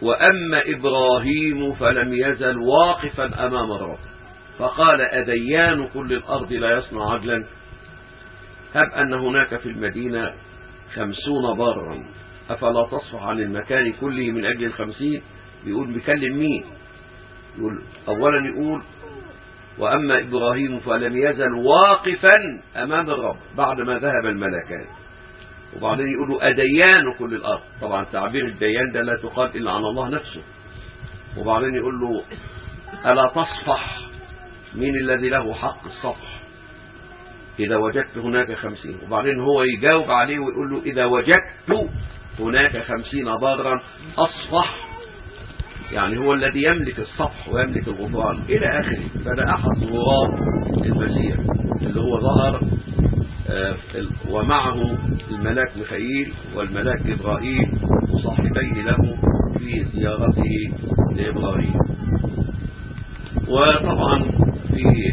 وأما إبراهيم فلم يزل واقفا أمام الرب فقال أديان كل الأرض لا يصنع عدلا هب أن هناك في المدينة خمسون برا أفلا تصفح عن المكان كله من أجل الخمسين بيقول بيكلم مين يقول أولا يقول وأما إبراهيم فلم يزل واقفا أمام الرب بعد ما ذهب الملكان وبعدين يقولوا أديان كل الأرض طبعا تعبير الديان ده لا تقال إلا عن الله نفسه وبعدين يقول له ألا تصفح مين الذي له حق الصفح إذا وجدت هناك خمسين وبعدين هو يجاوب عليه ويقول له إذا وجدت هناك خمسين بارا أصفح يعني هو الذي يملك الصفح ويملك الغفران إلى آخره فده أحد ظهورات المسيح اللي هو ظهر ومعه الملاك ميخائيل والملاك إبراهيم وصاحبيه له في زيارته لإبراهيم وطبعا في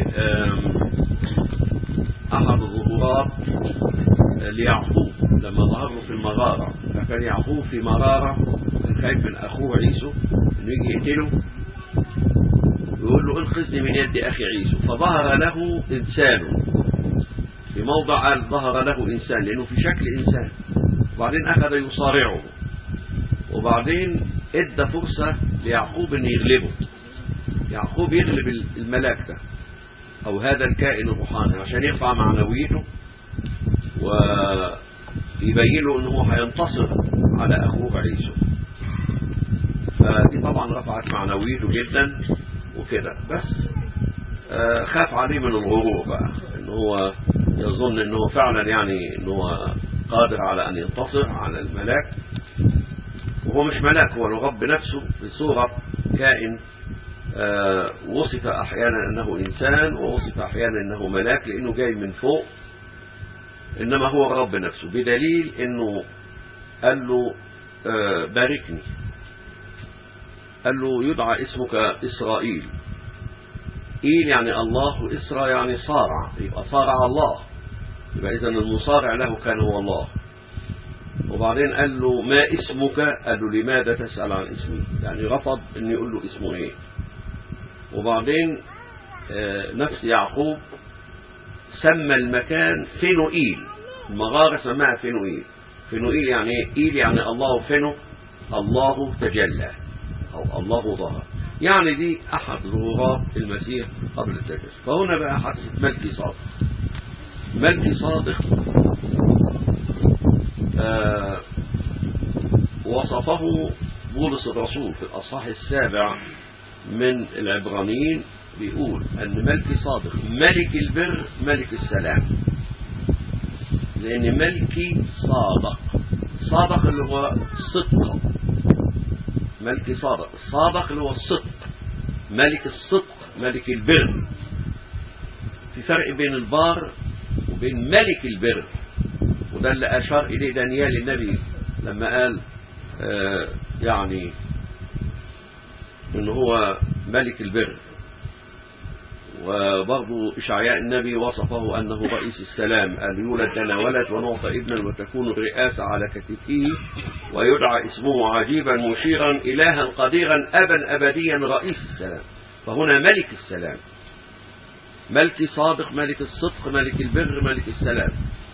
أحد الظهورات ليعقوب لما ظهر له في المغارة فكان يعقوب في مرارة كان خايف من أخوه عيسو إنه يجي يقتله ويقول له انقذني من يد أخي عيسو فظهر له إنسان في موضع ظهر له إنسان لأنه في شكل إنسان وبعدين أخذ يصارعه وبعدين ادى فرصة ليعقوب أن يغلبه يعقوب يغلب الملاك ده أو هذا الكائن الروحاني عشان يرفع معنويته ويبين له أنه هينتصر على أخوه عيسو فدي طبعا رفعت معنويته جدا وكده بس خاف عليه من الغرور بقى ان هو يظن انه فعلا يعني انه قادر على ان ينتصر على الملاك وهو مش ملاك هو الرب نفسه بصورة كائن وصف احيانا انه انسان ووصف احيانا انه ملاك لانه جاي من فوق انما هو الرب نفسه بدليل انه قال له باركني قال له يدعى اسمك اسرائيل إيل يعني الله وإسرى يعني صارع يبقى صارع الله يبقى إذا المصارع له كان هو الله وبعدين قال له ما اسمك قال له لماذا تسأل عن اسمي يعني رفض أن يقول له اسمه إيه وبعدين نفس يعقوب سمى المكان فينوئيل المغارة سماها فينوئيل فينوئيل يعني إيل يعني الله فينو الله تجلى أو الله ظهر يعني دي أحد ظهورات المسيح قبل التجسد فهنا بقى حادثة ملكي صادق ملكي صادق آه وصفه بولس الرسول في الأصحاح السابع من العبرانيين بيقول أن ملكي صادق ملك البر ملك السلام لأن ملكي صادق صادق اللي هو صدق ملكي صادق صادق اللي هو الصدق ملك الصدق ملك البر في فرق بين البار وبين ملك البر وده اللي أشار إليه دانيال النبي لما قال آه يعني إن هو ملك البر وبرضه إشعياء النبي وصفه أنه رئيس السلام قال يولد لنا ولد ونعطى ابنا وتكون الرئاسة على كتفه ويدعى اسمه عجيبا مشيرا إلها قديرا أبا أبديا رئيس السلام فهنا ملك السلام ملك صادق ملك الصدق ملك البر ملك السلام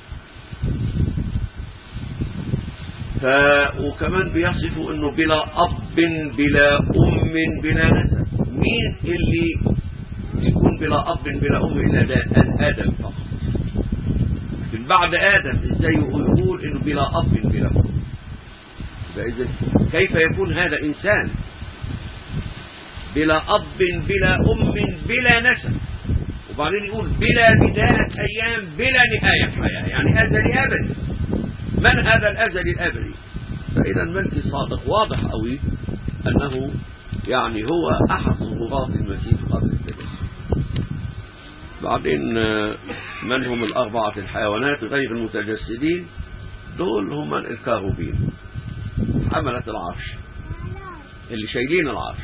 ف... وكمان بيصفوا انه بلا اب بلا ام بلا نسب مين اللي يكون بلا اب بلا ام الا ده ادم فقط لكن بعد ادم ازاي يقول انه بلا اب بلا ام فاذا كيف يكون هذا انسان بلا اب بلا ام بلا نسب وبعدين يقول بلا بداية أيام بلا نهاية حياة يعني أزلي أبدي من هذا الأزلي الأبدي فإذا الملك صادق واضح قوي أنه يعني هو أحد ظهورات المسيح قبل التجسد بعدين من هم الأربعة الحيوانات غير المتجسدين دول هم الكاروبين حملة العرش اللي شايلين العرش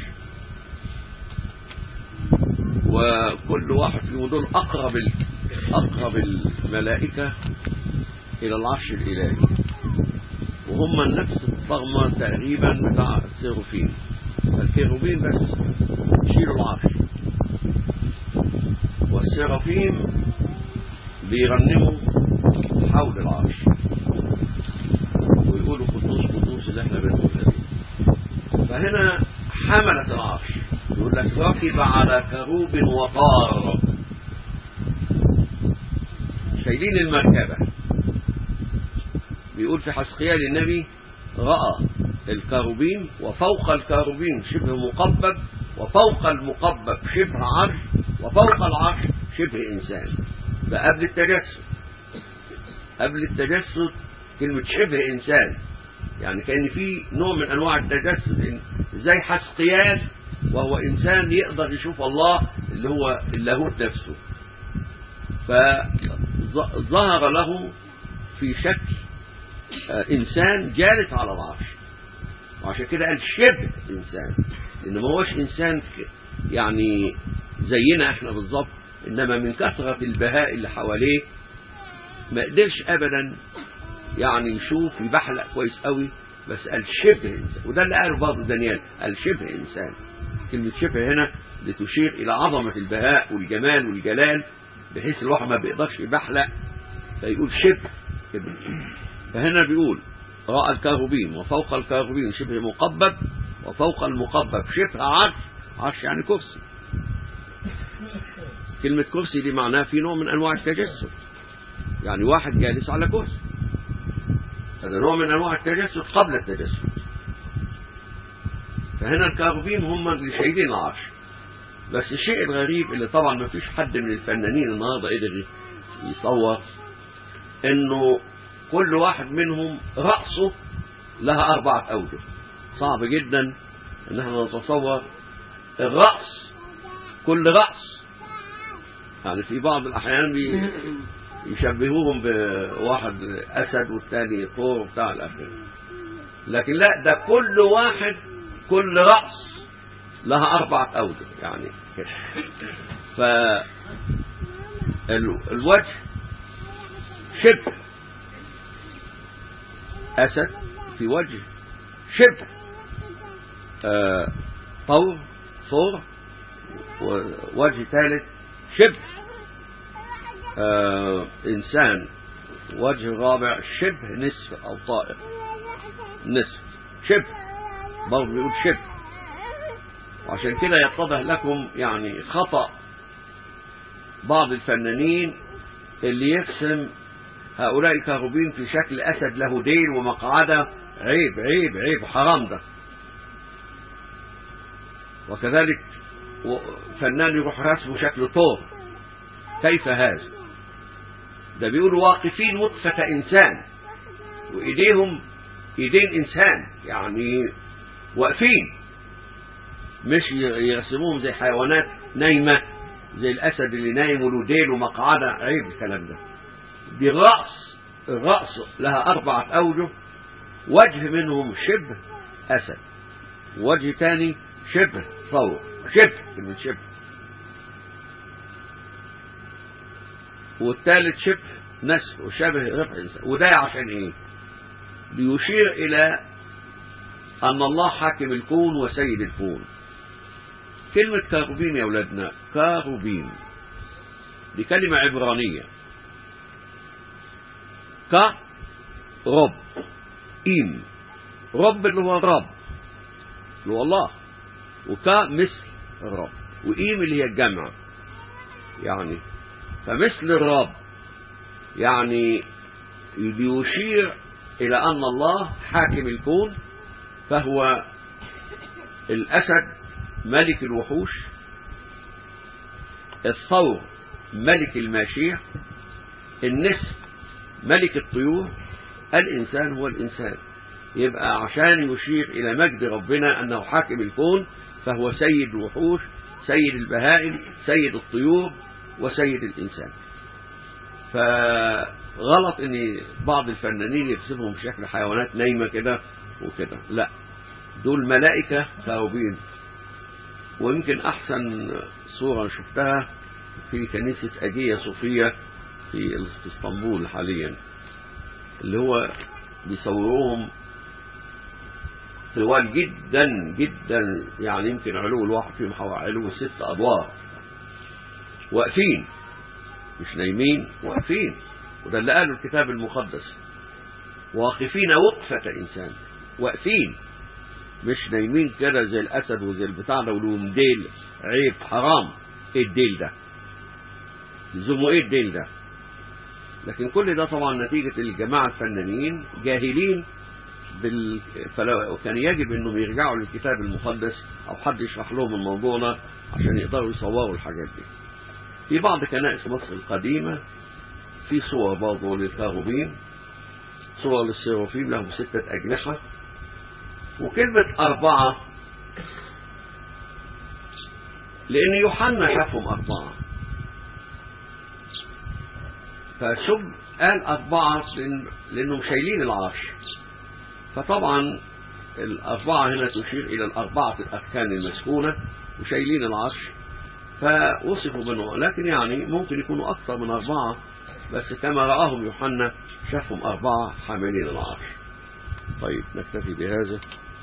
وكل واحد فيهم دول أقرب أقرب الملائكة إلى العرش الإلهي وهم نفس الطغمة تقريبا بتاع السيروفين الكيروبين بس يشيلوا العرش والسيرافيم بيرنموا حول العرش ويقولوا قدوس قدوس اللي احنا بنقولها دي فهنا حملت العرش يقول لك ركب على كروب وطار شايلين المركبة بيقول في حسقيال النبي رأى الكروبين وفوق الكروبين شبه مقبب وفوق المقبب شبه عرش وفوق العرش شبه إنسان ده قبل التجسد قبل التجسد كلمة شبه إنسان يعني كان في نوع من أنواع التجسد زي حسقيال وهو إنسان يقدر يشوف الله اللي هو اللاهوت نفسه فظهر له في شكل إنسان جالس على العرش وعشان كده قال شبه إنسان إن ما هوش إنسان يعني زينا إحنا بالظبط إنما من كثرة البهاء اللي حواليه ما قدرش أبدا يعني يشوف يبحلق كويس قوي بس قال شبه إنسان وده اللي قاله برضه دانيال قال شبه إنسان كلمة شبه هنا لتشير إلى عظمة البهاء والجمال والجلال بحيث الواحد ما بيقدرش يبحلق فيقول شبه كده فهنا بيقول رأى الكاروبين وفوق الكاروبين شبه مقبب وفوق المقبب شبه عرش عرش يعني كرسي كلمة كرسي دي معناها في نوع من أنواع التجسد يعني واحد جالس على كرسي هذا نوع من أنواع التجسد قبل التجسد فهنا الكاروبين هم اللي شايلين العرش بس الشيء الغريب اللي طبعا ما فيش حد من الفنانين النهارده قدر يصور انه كل واحد منهم رأسه لها أربعة أوجه صعب جدا ان احنا نتصور الرأس كل رأس يعني في بعض الأحيان بي يشبهوهم بواحد أسد والثاني طور بتاع الأخير لكن لا ده كل واحد كل رأس لها أربعة أوجه يعني كده ف الوجه شبه أسد في وجه شبه آه طور صور ووجه ثالث شبه آه إنسان وجه رابع شبه نصف أو طائر نصف شبه برضه بيقول شبه وعشان كده يتضح لكم يعني خطأ بعض الفنانين اللي يرسم هؤلاء الكاروبين في شكل أسد له ديل ومقعدة عيب عيب عيب حرام ده وكذلك فنان يروح رسمه شكل طور كيف هذا ده بيقولوا واقفين وقفة إنسان وإيديهم إيدين إنسان يعني واقفين مش يرسموهم زي حيوانات نايمة زي الأسد اللي نايم وله ديل ومقعدة عيب الكلام ده دي رأس الرأس لها أربعة أوجه وجه منهم شبه أسد وجه تاني شبه ثور شبه كلمة شبه والثالث شبه نسل وشبه ربع إنسان وده عشان إيه بيشير إلى أن الله حاكم الكون وسيد الكون كلمة كاروبين يا أولادنا كاروبين دي كلمة عبرانية ك رب إيم رب اللي هو الرب اللي هو الله وك مثل الرب وإيم اللي هي الجمع يعني فمثل الرب يعني بيشير إلى أن الله حاكم الكون فهو الأسد ملك الوحوش الثور ملك الماشية النسر ملك الطيور الإنسان هو الإنسان يبقى عشان يشير إلى مجد ربنا أنه حاكم الكون فهو سيد الوحوش سيد البهائم سيد الطيور وسيد الإنسان فغلط ان بعض الفنانين يرسمهم بشكل حيوانات نايمة كده وكده لا دول ملائكة كاروبين ويمكن أحسن صورة شفتها في كنيسة أجية صوفية في اسطنبول حاليا اللي هو بيصوروهم طوال جدا جدا يعني يمكن علو الواحد فيهم حوالي علو ست أدوار واقفين مش نايمين واقفين وده اللي قاله الكتاب المقدس واقفين وقفة إنسان واقفين مش نايمين كده زي الأسد وزي البتاع ده ولهم ديل عيب حرام ايه الديل ده يلزموا ايه الديل ده لكن كل ده طبعا نتيجة الجماعة الفنانين جاهلين بال... فلو كان يجب انهم يرجعوا للكتاب المقدس او حد يشرح لهم الموضوع ده عشان يقدروا يصوروا الحاجات دي في بعض كنائس مصر القديمة في صور برضه للكاروبين صور للسيروفيم لهم ستة أجنحة وكلمة أربعة لأن يوحنا شافهم أربعة فسب قال أربعة لأن لأنهم شايلين العرش فطبعا الأربعة هنا تشير إلى الأربعة الأركان المسكونة وشايلين العرش فوصفوا بأنه لكن يعني ممكن يكونوا أكثر من أربعة بس كما رآهم يوحنا شافهم أربعة حاملين العرش طيب نكتفي بهذا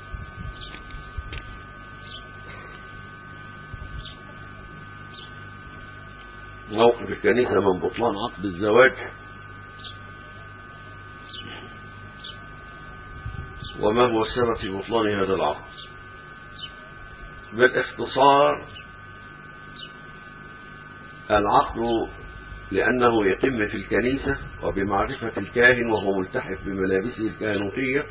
موقف الكنيسة من بطلان عقد الزواج وما هو السبب في بطلان هذا العقد بالاختصار العقد لأنه يتم في الكنيسة وبمعرفة الكاهن وهو ملتحف بملابسه الكهنوتية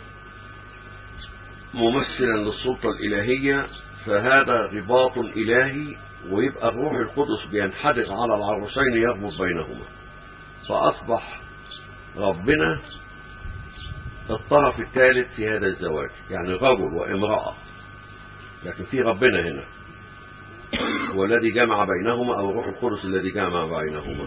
ممثلا للسلطة الإلهية فهذا رباط إلهي ويبقى الروح القدس بينحدر على العروسين يربط بينهما فأصبح ربنا الطرف الثالث في هذا الزواج يعني رجل وامرأة لكن في ربنا هنا والذي جمع بينهما أو الروح القدس الذي جمع بينهما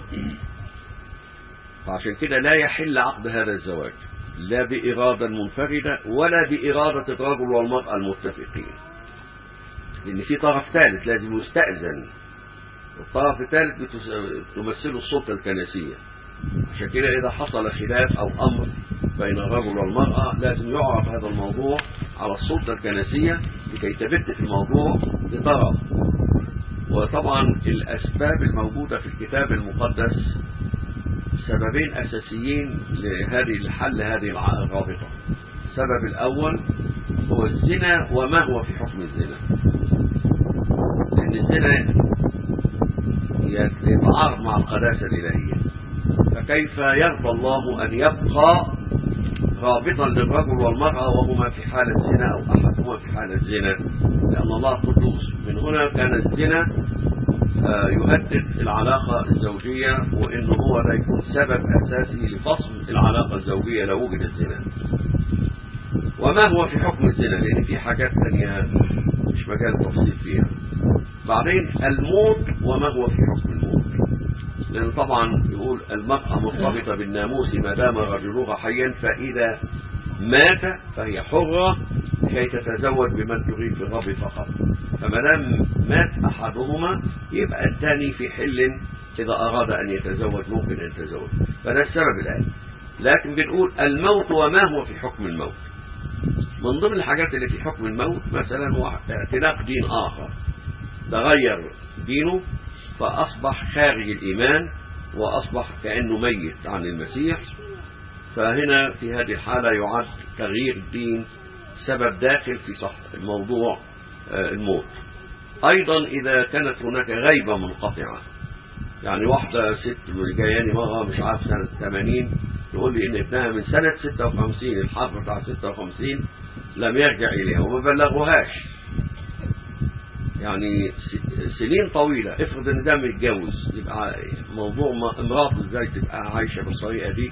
فعشان كده لا يحل عقد هذا الزواج لا بإرادة منفردة ولا بإرادة الرجل والمرأة المتفقين لأن في طرف ثالث لازم يستأذن الطرف الثالث تمثله السلطة الكنسية عشان كده إذا حصل خلاف أو أمر بين الرجل والمرأة لازم يعرف هذا الموضوع على السلطة الكنسية لكي تبت في الموضوع بطرف وطبعا الأسباب الموجودة في الكتاب المقدس سببين أساسيين لهذه الحل هذه الرابطة السبب الأول هو الزنا وما هو في حكم الزنا لأن الزنا يتعارض مع القداسة الإلهية فكيف يرضى الله أن يبقى رابطا للرجل والمرأة وهما في حالة زنا أو أحدهما في حالة زنا لأن الله قدوس من هنا كان الزنا يهدد العلاقة الزوجية وإنه هو لا يكون سبب أساسي لفصل العلاقة الزوجية لو وجد الزنا وما هو في حكم الزنا لأن في حاجات ثانية مش مجال تفصيل فيها بعدين الموت وما هو في حكم الموت لأن طبعا يقول المرأة مرتبطة بالناموس ما دام رجلها حيا فإذا مات فهي حرة كي تتزوج بمن تريد في الرب فقط فما دام مات أحدهما يبقى الثاني في حل إذا أراد أن يتزوج ممكن أن يتزوج فده السبب الآن لكن بنقول الموت وما هو في حكم الموت من ضمن الحاجات اللي في حكم الموت مثلا هو اعتناق دين آخر تغير دينه فأصبح خارج الإيمان وأصبح كأنه ميت عن المسيح فهنا في هذه الحالة يعد تغيير الدين سبب داخل في صح الموضوع الموت أيضا إذا كانت هناك غيبة منقطعة يعني واحدة ست جاياني مرة مش عارف سنة 80 تقول لي إن ابنها من سنة 56 الحرب بتاع 56 لم يرجع إليها وما بلغوهاش يعني سنين طويلة افرض ان ده متجوز يبقى موضوع امراته ازاي تبقى عايشة بالطريقة دي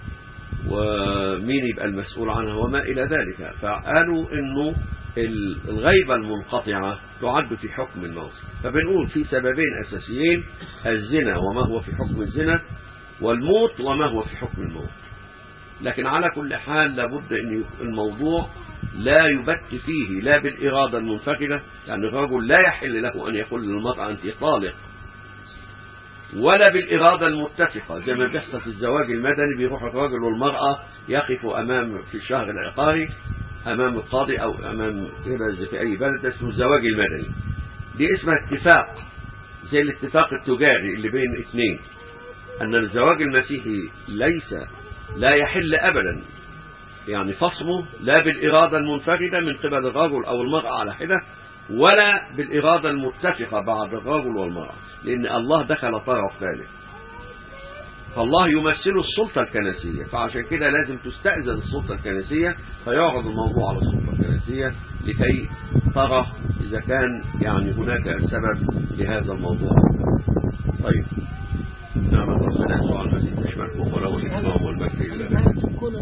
ومين يبقى المسؤول عنها وما إلى ذلك فقالوا انه الغيبة المنقطعة تعد في حكم الموت فبنقول في سببين أساسيين الزنا وما هو في حكم الزنا والموت وما هو في حكم الموت لكن على كل حال لابد أن الموضوع لا يبت فيه لا بالإرادة المنفردة يعني الرجل لا يحل له أن يقول للمرأة أنت طالق ولا بالإرادة المتفقة زي ما بيحصل في الزواج المدني بيروح الرجل والمرأة يقفوا أمام في الشهر العقاري أمام القاضي أو أمام كده في أي بلد اسمه الزواج المدني دي اسمها اتفاق زي الاتفاق التجاري اللي بين اثنين أن الزواج المسيحي ليس لا يحل أبدا يعني فصله لا بالإرادة المنفردة من قبل الرجل أو المرأة على حدة ولا بالإرادة المتفقة بعد الرجل والمرأة لأن الله دخل طرف ثالث فالله يمثل السلطة الكنسية فعشان كده لازم تستأذن السلطة الكنسية فيعرض الموضوع على السلطة الكنسية لكي ترى إذا كان يعني هناك سبب لهذا الموضوع طيب نعم ربنا يسوع المسيح تشملكم ولو الإكرام والمجد إلا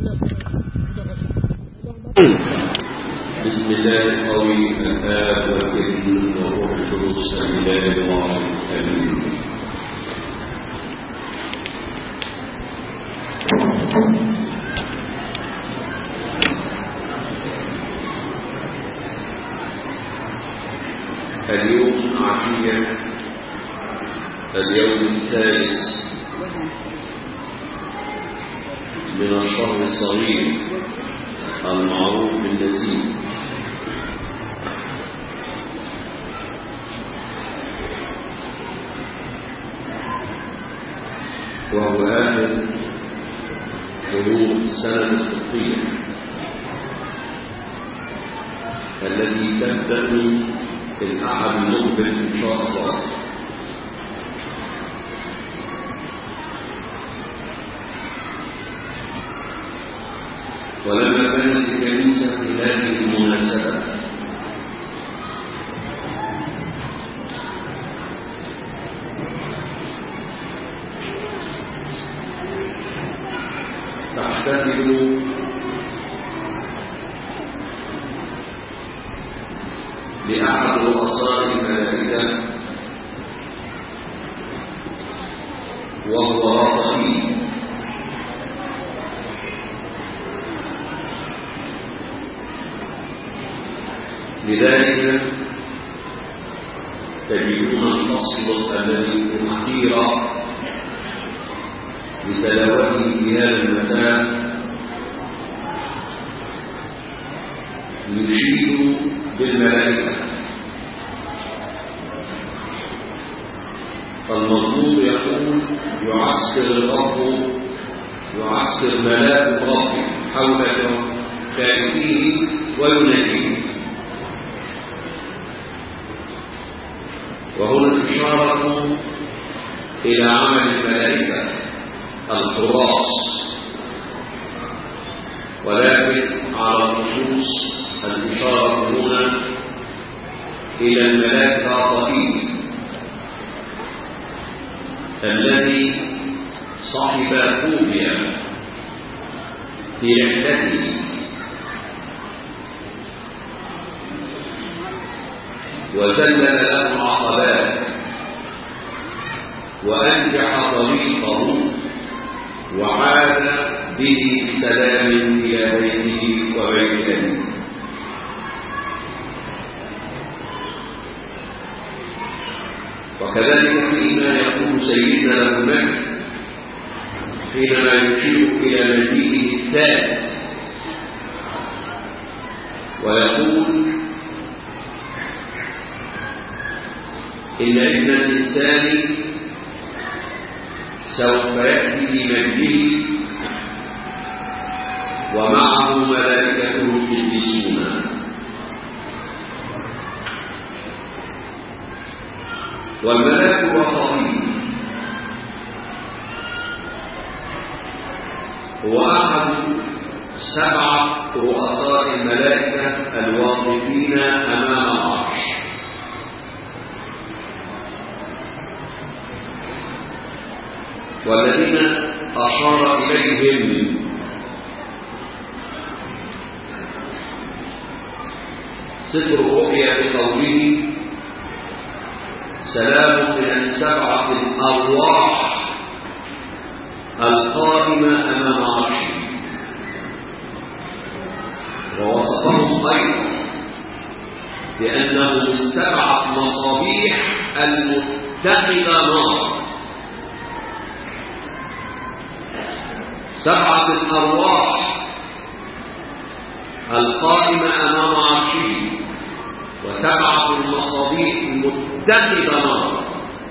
بسم الله القوي الآب والابن والروح القدس الإله الواحد آمين اليوم عشية اليوم الثالث من الشهر الصغير المعروف بالنسيم وهو آخر شهور السنة الفقهية التي تبدأ في الأحد المقبل إن شاء الله ولما كانت الكنيسة في هذه المناسبة تحتفل بأحد رؤساء الملائكة وهو رافائيل لذلك تجدون الفصل الذي اختير لتلاوته في هذا المساء يشير بالملائكة فالمضمون يقول يعسكر الرب يعسكر ملاك الرب حول خائفيه ويناديه وهنا إشارة إلى عمل الملائكة الحراس ولكن على الخصوص الإشارة هنا إلى الملاك العاطفي الذي صحب فوبيا في رحلته وسلل له العقبات وأنجح طريقه وعاد به بسلام إلى بيته وبيت أبيه وكذلك فيما يقول سيدنا ابو بكر حينما يشير الى مجيئه الثالث ويقول ان ابن الانسان سوف ياتي بمجده ومعه ملائكته القديسون والملاك هو الطبيب هو أحد سبعة رؤساء الملائكة الواقفين أمام العرش والذين أشار إليهم سفر الرؤيا بقوله سلام من السبعة الأرواح القائمة أمام عرشه ووصفهم أيضا بأنهم السبعة مصابيح المتخذة نار سبعة الأرواح القائمة أمام عرشه وسبعة المصابيح المتخذة نارا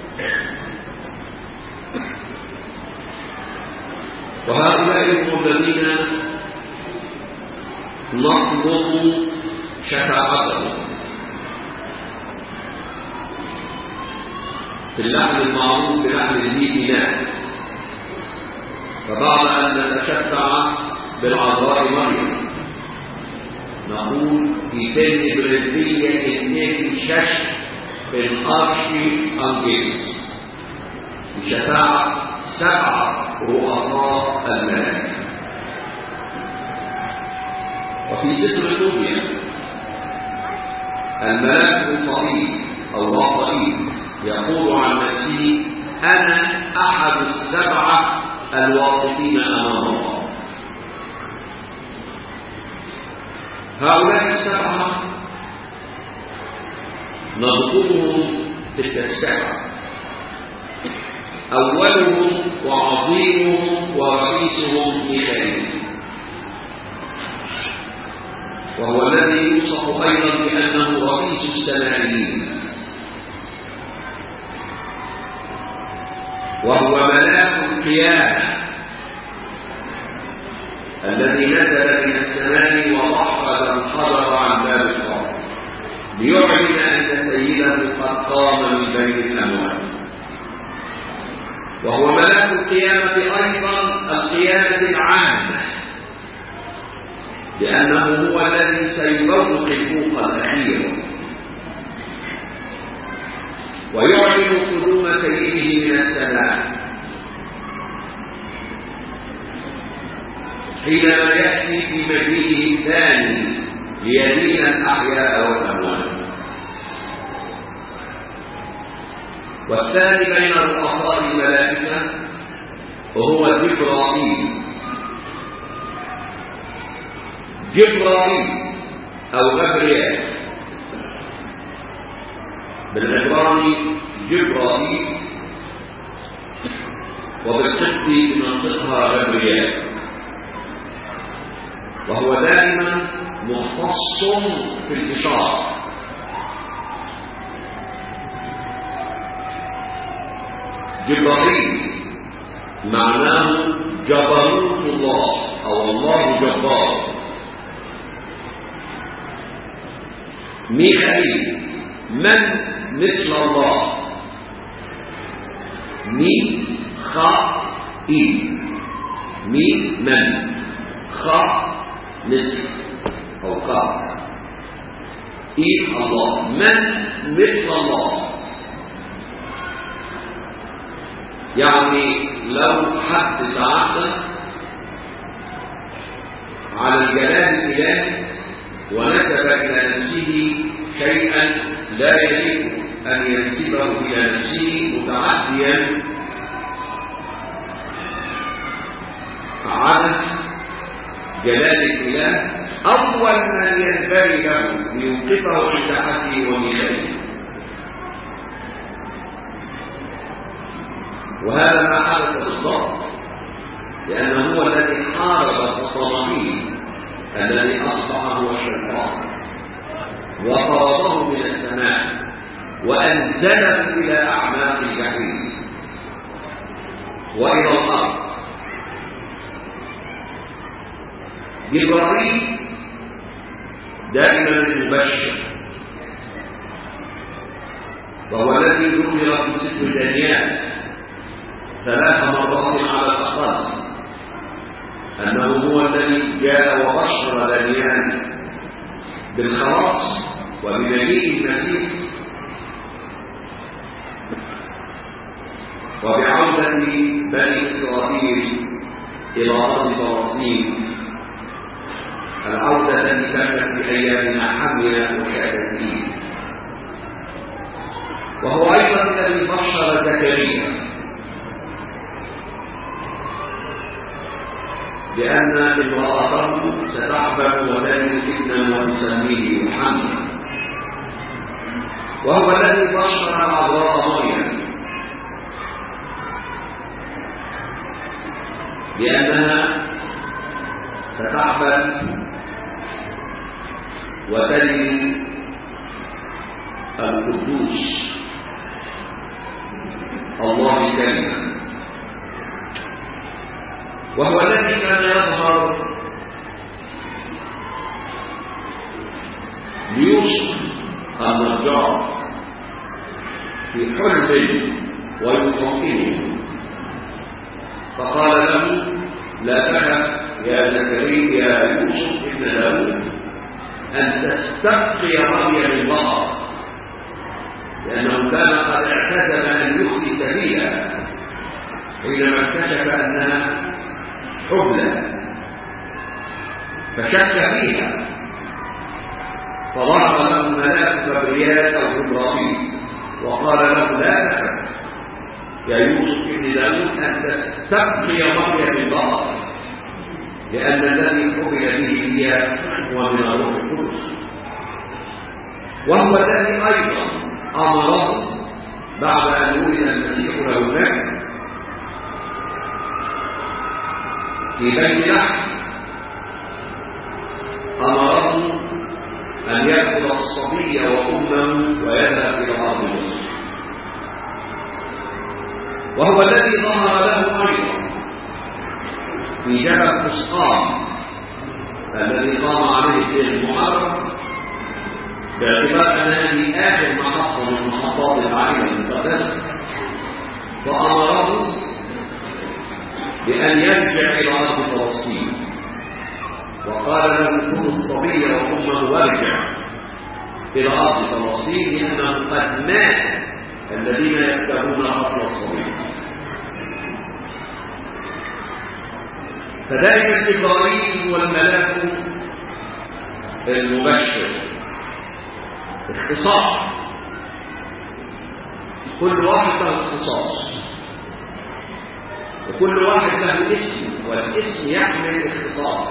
وهؤلاء هم الذين نطلب شفاعتهم في اللحن المعروف بلحن الميلاد فبعد أن نتشفع بالعذراء مريم نقول في سن برزية إنك شش بالأرش أنجيلس بشفاعة سبعة رؤساء الملائكة وفي ستر الدنيا الملاك الطبيب أو الطبيب يقول عن نفسه أنا أحد السبعة الواقفين أمام الله هؤلاء السبعة نذكرهم في التسبعة أولهم وعظيمهم ورئيسهم ميخائيل وهو الذي يوصف أيضا بأنه رئيس السمائيين وهو ملاك القيامة الذي نزل من السماء وضحك الخبر عن باب القبر ليعلن أن سيده قد قام من بين الأموات وهو ملاك القيامة أيضا القيامة العامة لأنه هو الذي سيبرق الفوق الأخير ويعلن قدوم سيده من السماء حينما يأتي في مجيئه الثاني ليدين الأحياء والأموات والثاني بين رؤساء الملائكة وهو جبرائيل جبرائيل أو غبريال بالعبراني جبرائيل وبالقبط بمنطقها غبريال وهو دائما مختص في الإشارة جبرائيل معناه جبروت الله أو الله جبار ميخائيل من مثل الله مي خا إي مي من خا مثل أو خا إي الله من مثل الله يعني لو حد تعدى على الجلال الإلهي ونسب إلى نفسه شيئا لا يجب أن ينسبه إلى نفسه متعديا على جلال الإله أول من ينبغي له ليوقفه عند حده ومثاله وهذا ما حدث بالضبط لأنه هو الذي حارب الصنامين الذي أصبح هو الشيطان وطرده من السماء وأنزله إلى أعماق الجحيم وإلى الأرض جبرائيل دائما المبشر وهو الذي ذكر في ست الجنيات ثلاث مرات على الأقل أنه هو الذي جاء وبشر دانيال بالخلاص وبمجيء المسيح وبعودة بني إسرائيل إلى أرض فلسطين العودة التي كانت في أيام حمل وشهادته وهو أيضا الذي بشر زكريا لأن امرأته ستعبد وتلد ابنا وتسميه محمد وهو الذي بشر العذراء مريم لأنها وتحبل وتجد القدوس الله كلمة وهو الذي كان يظهر ليوسف النجار في حلم ويطمئنه فقال له لا تخف يا زكريا يا يوسف ابن داود أن تستبقي رمي البقر لأنه كان قد اعتزم أن يخلص فيها حينما اكتشف أنها حبلى فشك فيها فضرب له ملاك كبريات أو إبراهيم وقال له لا تخف يا يوسف ابن داود أن تستبقي مريم البقر لأن الذي حمل به هي هو من الروح القدس وهو الذي أيضا أمره بعد أن ولد المسيح له المجد في بيت لحم أمره أن يأخذ الصبي وأمه ويذهب إلى أرض مصر وهو الذي ظهر له أيضا في جبل قسطام الذي قام عليه في المحرم باعتبار أن هذه آخر محطة من محطات العائلة المقدسة فأمره بأن يرجع إلى أرض فلسطين وقال له كن الصبي وأمه وارجع إلى أرض فلسطين لأنه قد مات الذين يكتبون قتل الصبي فذلك جبرائيل هو الملاك المبشر اختصاص كل واحد له اختصاص وكل واحد له اسم والاسم يحمل اختصاص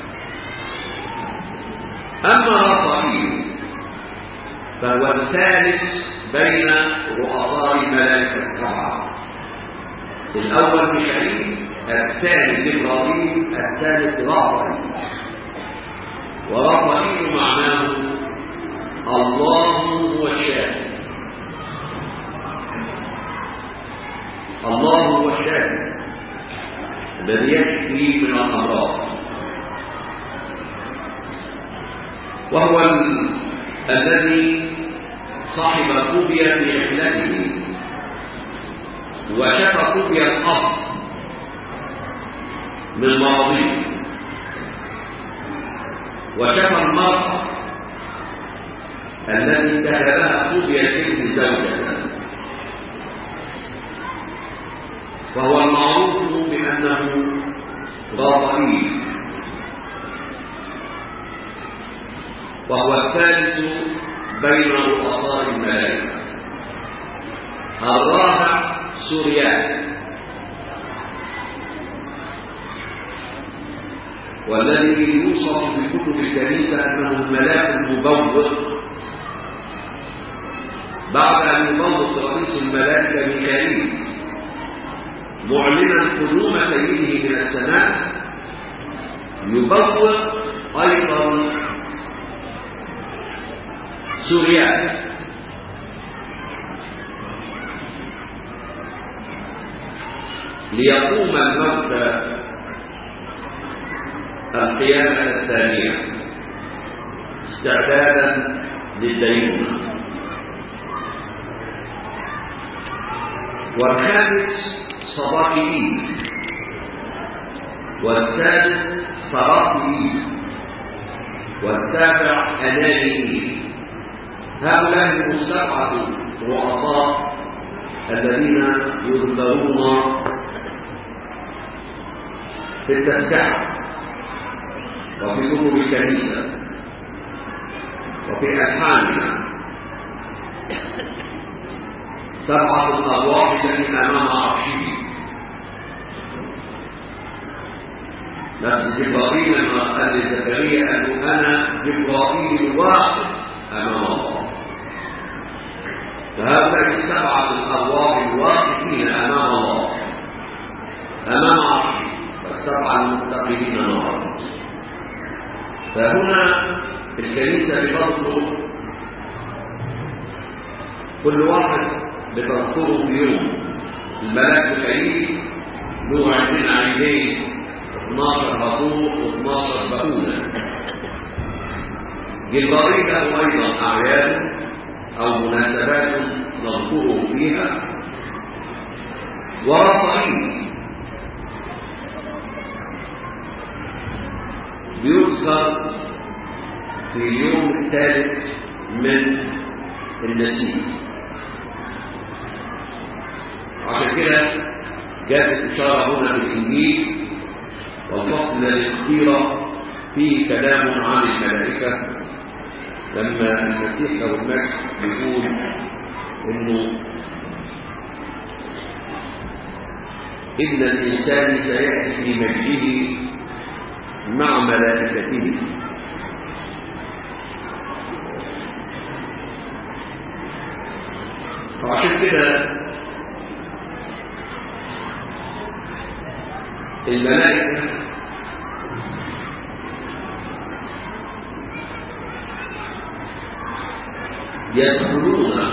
أما رفائيل فهو الثالث بين رؤساء الملائكة السبعة الأول ميكائيل الثاني جبرائيل الثالث رافائيل ورافائيل معناه الله هو الشافي الله هو الشافي الذي يشفي من الأمراض وهو ال... الذي صاحب كوبيا في رحلته وشفى كوبيا الأرض من مرضه وشفى المرأة التي انتهبها كوبيا الابن زوجة فهو المعروف بأنه غاضئيل وهو الثالث بين رؤساء الملائكة الرابع سوريان والذي يوصف في كتب الكنيسة أنه الملاك المبوق بعد أن يبوق رئيس الملائكة ميكائيل معلنا قدوم سيده من السماء يبوق أيضا سوريان ليقوم الموتى القيامة الثانية استعدادا للدينونة والخامس صباحيين والسادس صباحيين والسابع أنانيين هؤلاء هم السبعة رؤساء الذين يذكرون في التذكرة وفي كتب الكنيسة وفي ألحانها سبعة الأرواح التي أمام عرشه نفس جبرائيل لما قال لزكريا أنه أنا جبرائيل واحد أمام الله فهؤلاء السبعة الأرواح الواقفين أمام الله أمام عرشه والسبعة المتقبلين نارا فهنا الكنيسة بتطلب كل واحد بتذكره في يوم الملاك الكريم له عشرين عينين 12 هطوط و12 بقولة جلباري له أيضا أعياد أو مناسبات نذكره فيها ورفعين بيذكر في اليوم الثالث من النسيج عشان كده جاءت الإشارة هنا في الإنجيل والفصل الاختيرة فيه كلام عن الملائكة لما المسيح له المجد بيقول إنه إن الإنسان سيأتي في مجده مع ملائكته وعشان كده الملائكة يدخلون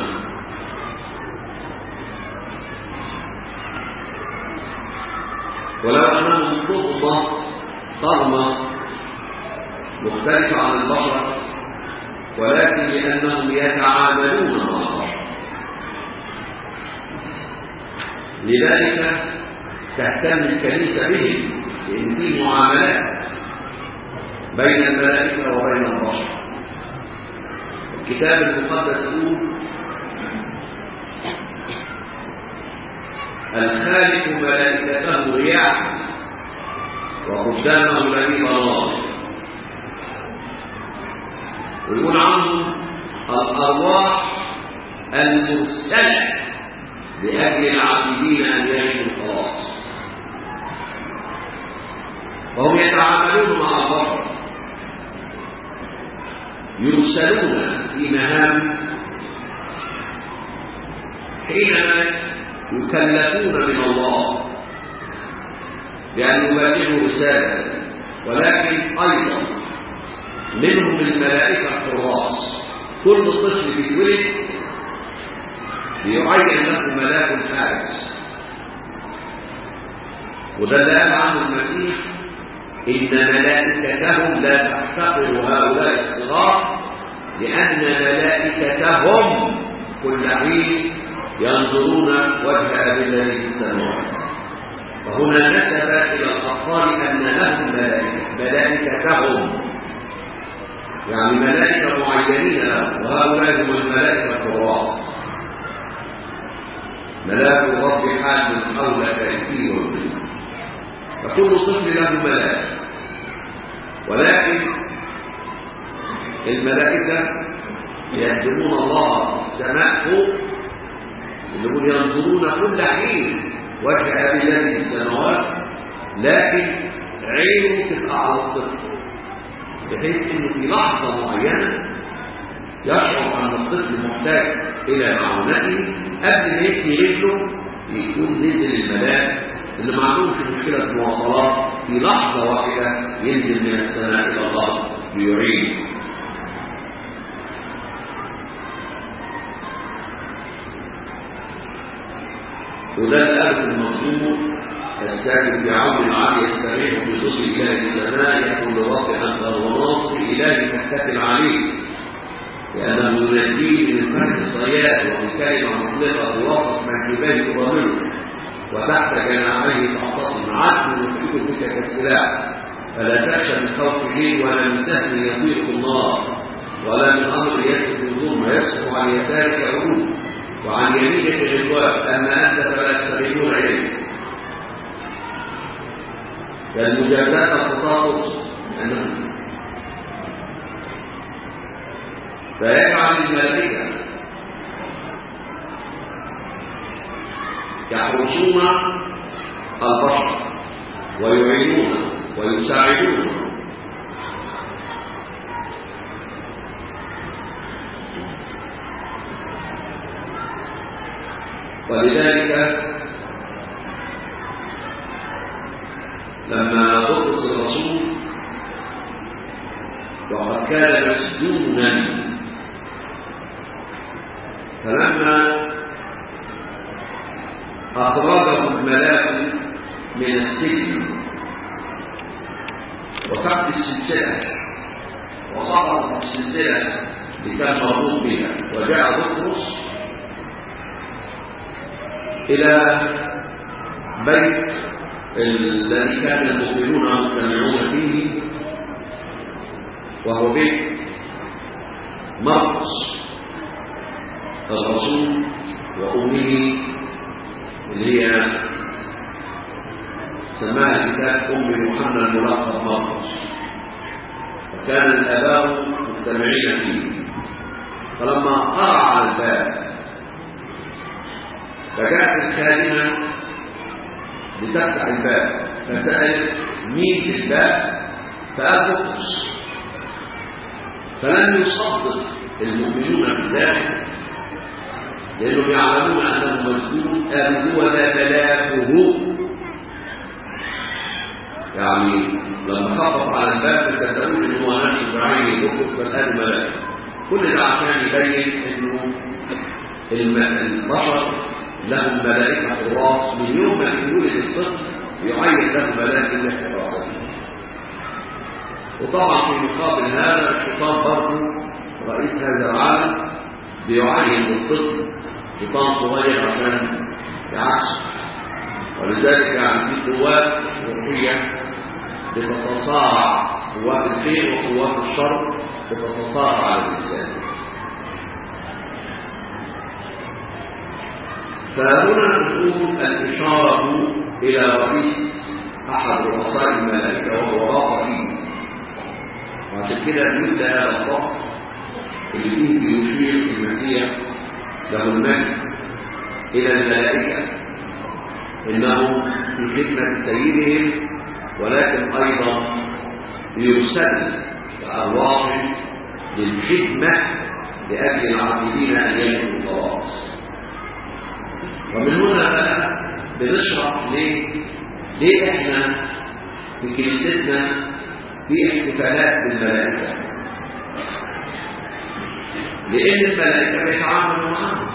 ولو أنهم طغمة طغمة مختلفة عن البشر ولكن لأنهم يتعاملون مع البشر لذلك تهتم الكنيسة بهم لأن في معاملات بين الملائكة وبين البشر الكتاب المقدس يقول الخالق ملائكته رياح وقدامه لبيب نار ويقول عنه الأرواح المرسلة لأجل العابدين أن يعيشوا الخلاص وهم يتعاملون مع البشر يرسلون في مهام حينما يكلفون من الله بأن يبلغوا رسالة ولكن أيضا منهم الملائكة الحراس كل طفل بيتولد ليعين له ملاك الحارس وده اللي قال عنه المسيح إن ملائكتهم لا تحتقر هؤلاء الصغار لأن ملائكتهم كل حين ينظرون وجه أبي الذي في السماوات فهنا نسب إلى الأطفال أن لهم ملائكة ملائكتهم يعني ملائكة معينين لهم وهؤلاء هم الملائكة الحراس ملاك الرب حال حولك كثير فكل طفل له ملائكة ولكن الملائكة يهدمون الله السماء فوق اللي هم ينظرون كل حين وجه أبي الذي في السماوات لكن عينه تبقى على الطفل بحيث انه في لحظة معينة يشعر ان الطفل محتاج الى معونته قبل ما يكفي رجله يكون نزل الملاك اللي ما عندهمش مشكلة في المواصلات في لحظة واحدة ينزل من السماء إلى الأرض ليعين وده الألف المنصوب الساكن في عون العالي يستريح في صوت إله السماء يكون لرافع أنت وناصر إله تحتفل عليه لأنه يناديه من فرد الصياد ومن كلمة مطلقة توافق مع جبال تضامنه وتحت جناحيه تعتصم عدل يمسك بك كالسلاح فلا تخشى من خوف الليل ولا من سهل يضيق النار ولا من امر يسلك الظلم يسلك عن يسارك عروض وعن يمينك غدوات اما انت فلا تستغلون عليه فالمجازات التطاقص فيجعل الملائكه يحرسون البشر ويعينون ويساعدون ولذلك لما بطرس الرسول وقد كان مسجونا فلما أخرجه الملاك من السجن وفك السلسلة وسقط السلسلة اللي كان مربوط بها وجاء بطرس إلى بيت الذي كان المؤمنون مجتمعون فيه وهو بيت مرقس الرسول وأمه اللي هي سماها الكتاب أم يوحنا الملقب مرقس وكان الآباء مجتمعين فيه فلما قرع على الباب فجاءت الكلمة لتفتح الباب فسألت مين في الباب فقال بطرس فلم يصدق المؤمنون بالله لأنهم يعلمون أنه مسجون قالوا هو ذا ملاكه يعني لما خطط على الباب فصدقوا ان هو نفسه بعينه يدخل فالآن ملاك كل ده عشان يبين انه البشر لهم ملائكة حراس من يوم ما يولد الطفل يعين له ملائكة الحراس وطبعا في مقابل هذا الشيطان برضه رئيس هذا العالم بيعين الطفل شيطان صغير عشان يعكس ولذلك يعني في قوات روحية بتتصارع قوات الخير وقوات الشر بتتصارع على الإنسان فهنا نقول الإشارة إلى رئيس أحد رؤساء الملائكة وهو رافعين وعشان كده يبدأ هذا الصف اللي فيه بيشير المسيح له المجد إلى الملائكة إنهم في خدمة سيدهم ولكن أيضا يرسل كأرواح للخدمة لأجل العابدين أن يجدوا الخلاص ومن هنا بقى بنشرح ليه ليه احنا في كنيستنا في احتفالات بالملائكة لأن الملائكة بيتعاملوا معاهم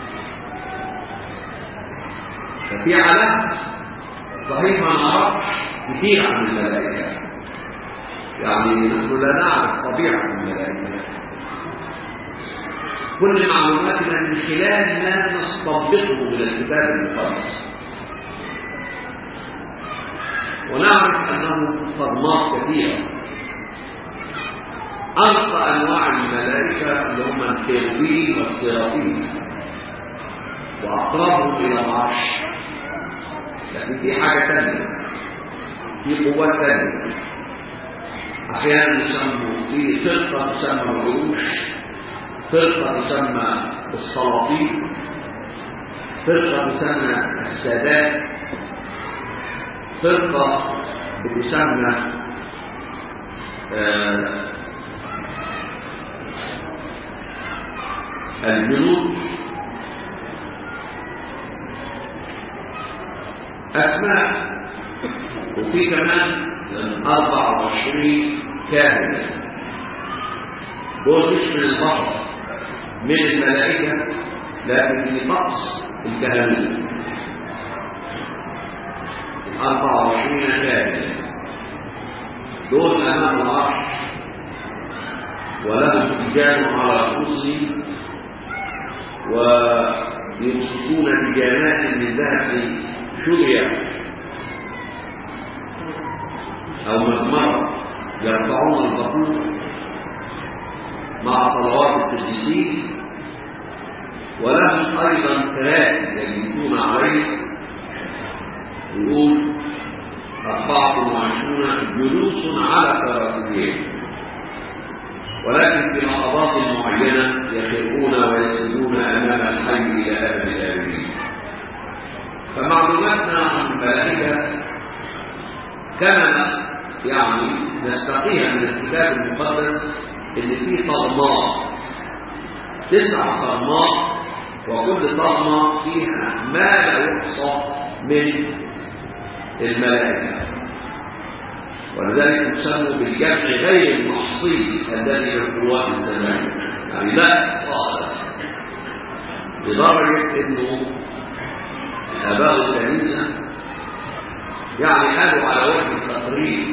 ففي علامة صحيح ما نعرفش كثير عن الملائكة يعني نحن لا نعرف طبيعة الملائكة كل معلوماتنا من خلال ما نستنبطه من الكتاب المقدس ونعرف أنه صدمات كثيرة أرقى أنواع الملائكة اللي هم الكيروبين والسيرافين وأقربهم إلى العرش لكن في حاجة ثانية في قوات ثانية أحيانا يسموا في فرقة تسمى العروش فرقة تسمى السلاطين فرقة تسمى السادات فرقة بتسمى آه الجنود أسماء وفي كمان 24 كاهن دول مش من البشر من الملائكة لكن في طقس الكهنوت 24 كاهن دول أمام العرش ولهم رجال على رؤوسهم ويمسكون بجانات من ذهب شرع أو مزمرة يرفعون البخور مع صلوات القديسين ولهم أيضا ثلاث يجلسون عليه يقول أربعة وعشرون جلوس على كراسيهم ولكن في لحظات معينة يخرون ويسجدون أمام الحي إلى أبد الآبدين فمعلوماتنا عن الملائكة كما يعني نستقيها من الكتاب المقدس ان في طغمات تسع طغمات وكل طغمة فيها ما لا يحصى من الملائكة ولذلك يسمى بالجمع غير المحصي الذي يقوى الزمان يعني لا صالح لدرجة انه اباء الكنيسة يعني قالوا على وجه التقريب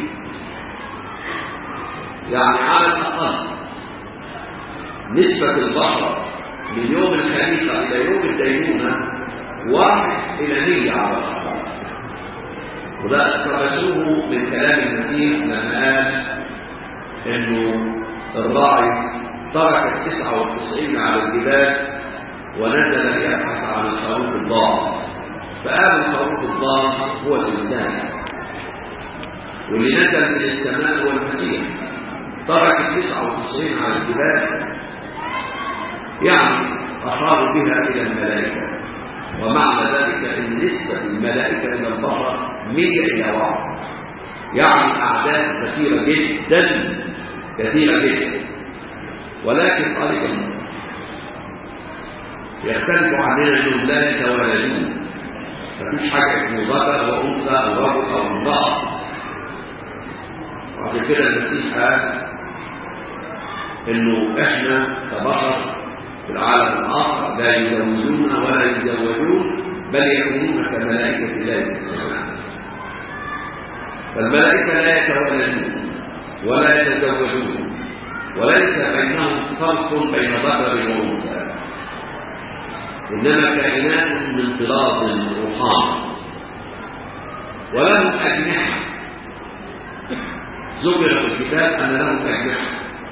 يعني على الاقل نسبة البشر من يوم الخليفة الى يوم الدينونة واحد الى مية على الأقل وده اقتبسوه من كلام المسيح لما قال انه الراعي ترك التسعة والتسعين على الجبال ونزل يبحث عن الخروف الضال فقال الخروف الضال هو الإنسان واللي نزل من السماء هو المسيح ترك التسعة والتسعين على الجبال يعني أشاروا بها إلى الملائكة ومعنى ذلك أن نسبة الملائكة إلى البشر مية إلى واحد يعني أعداد كثيرة جدا كثيرة جدا ولكن أيضا يختلف عننا أنهم لا يتولدون مفيش حاجة اسمه ذكر وأنثى أو رجل أو امرأة وعشان كده المسيح قال إنه إحنا كبشر في العالم الآخر لا يزوجون ولا يتزوجون بل يكونون كملائكة الله في السماء فالملائكة لا يتولدون ولا يتزوجون وليس بينهم فرق بين ذكر وأنثى إنما كائنات من طراز روحاني ولهم أجنحة ذكر في الكتاب أن لهم أجنحة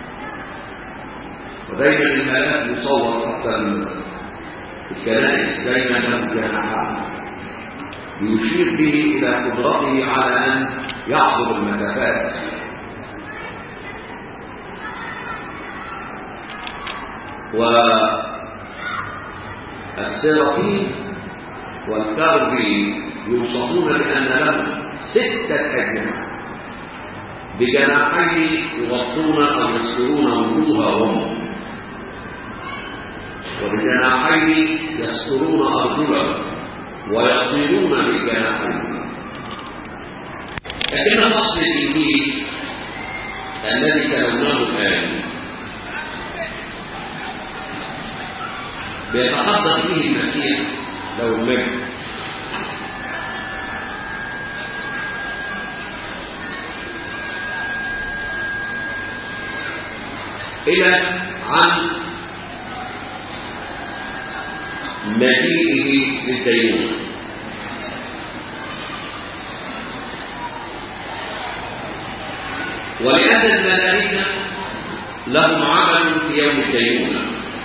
ودايما الملاك يصور حتى الكنائس دايما له جناحات يشير به إلى قدرته على أن يعبر المسافات والسيرافين والكربي يوصفون بأن لهم ستة أجنحة بجناحين يغطون أو يسترون وجوههم وبجناحين يسترون أرجلهم ويطيرون بالجناحين لكن فصل الإنجيل الذي تلوناه الآن بيتحدث فيه المسيح لو المجد إلى عن مجيئه للدينونة ولأن الملائكة لهم عمل في يوم الدينونة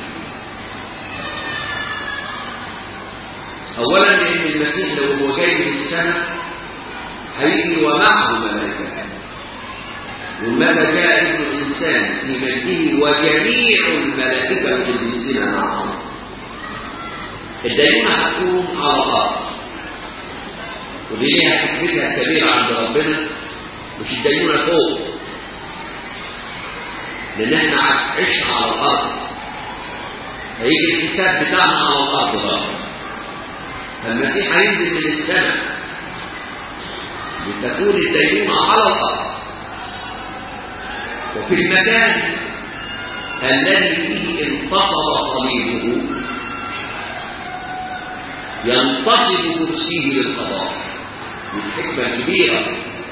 أولا لأن المسيح لو هو جاي من السماء هيجي ومعه ملائكة ومتى جاء ابن الإنسان في مجده وجميع الملائكة القديسين معه الدينونة هتكون على الأرض ودي ليها حكمتها كبيرة عند ربنا مش الدينونة فوق لأن احنا عشنا على الأرض هيجي الحساب بتاعنا على الأرض بقى فالمسيح هينزل من السماء لتكون الدينونة على الأرض وفي المكان الذي فيه انتصب صليبه ينتصب كرسيه للقضاء الحكمة كبيرة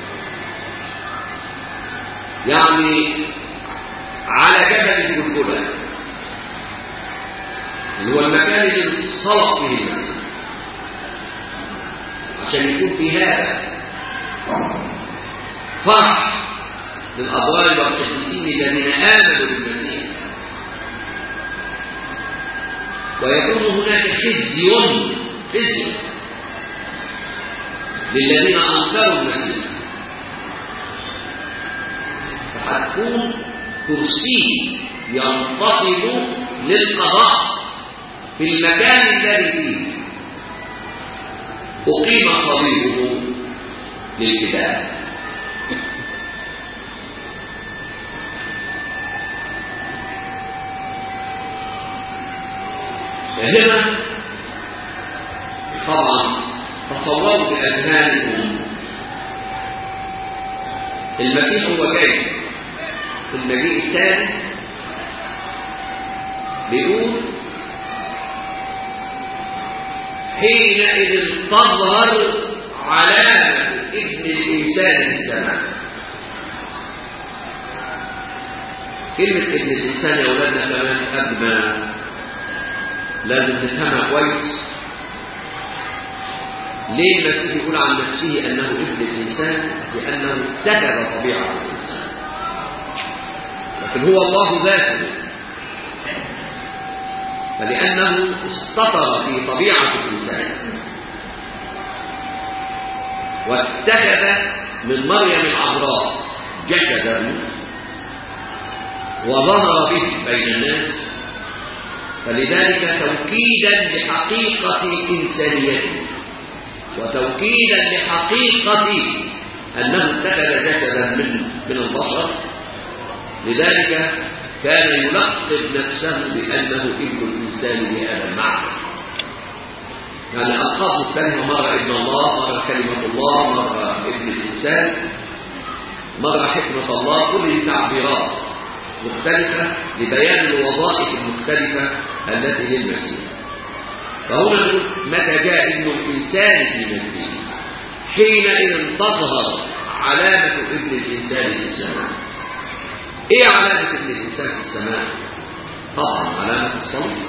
يعني على جبل الجلجلة اللي هو المكان اللي انصلح فيه المسيح عشان يكون في هذا فرح للأبرار والقديسين الذين آمنوا بالمسيح ويكون هناك خزي خزي للذين أنكروا المسيح فهتكون كرسي ينتصب للقضاء في المكان الذي فيه أقيم صليبه للكتاب فهنا طبعا تصوروا بأذهانكم المسيح هو جاي في المجيء الثاني بيقول حينئذ تظهر علامة ابن الإنسان السماء كلمة ابن الإنسان يا أولادنا كمان قبل ما لازم نفهمها كويس ليه المسيح يقول عن نفسه أنه ابن الإنسان لأنه اتخذ طبيعة الإنسان لكن هو الله ذاته فلأنه استطر في طبيعة الإنسان واتخذ من مريم العذراء جسدا وظهر به بين الناس فلذلك توكيدا لحقيقة إنسانيته وتوكيدا لحقيقة أنه اتخذ جسدا من من البشر لذلك كان يلقب نفسه بأنه ابن الإنسان بهذا المعنى يعني ألقاب مختلفة مرة ابن الله مرة كلمة الله مرة ابن الإنسان مرة حكمة الله كل تعبيرات مختلفة لبيان الوظائف المختلفة التي للمسيح فهنا نقول متى جاء ابن الإنسان في مجده حينئذ تظهر علامة ابن الإنسان في السماء ايه علامة ابن الإنسان في السماء طبعا علامة الصليب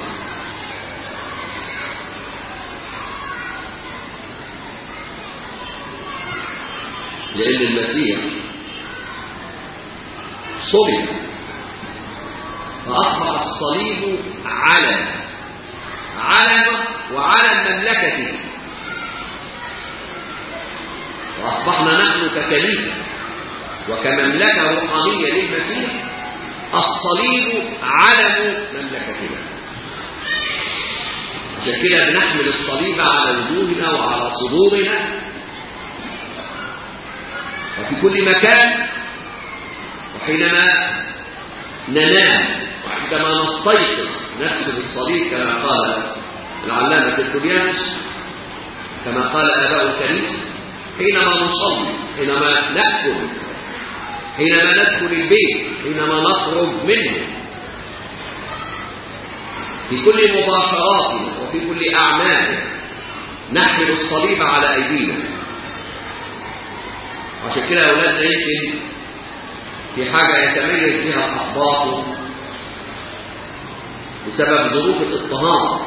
لأن المسيح صلب فأصبح الصليب علم علم وعلم مملكته وأصبحنا نحن ككنيسة وكمملكة روحانية للمسيح الصليب علم مملكتنا عشان كده بنحمل الصليب على وجوهنا وعلى صدورنا وفي كل مكان وحينما ننام وعندما نستيقظ نكتب الصليب كما قال العلامة الكبيانس كما قال آباء الكنيسة حينما نصلي حينما نأكل حينما ندخل البيت حينما نخرج منه في كل مباشراتنا وفي كل أعمالنا نحمل الصليب على أيدينا عشان كده يا أولادنا يمكن في حاجة يتميز بها الأحباط بسبب ظروف الاضطهاد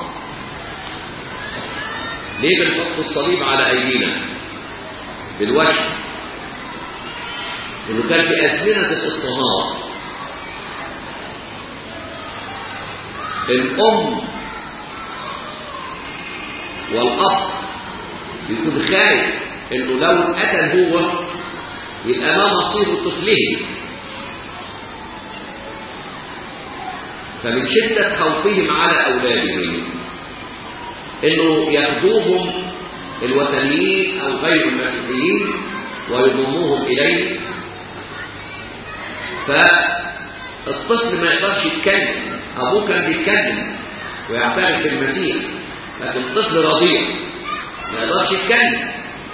ليه بنحط الصليب على أيدينا بالوجه انه كان في ازمنه الاضطهاد الام والاب يكون خايف انه لو قتل هو يبقى ما مصير طفله فمن شدة خوفهم على أولادهم إنه ياخذوهم الوثنيين أو غير المسيحيين ويضموهم إليه فالطفل ما يقدرش يتكلم أبوه كان بيتكلم ويعترف بالمسيح لكن الطفل رضيع ما يقدرش يتكلم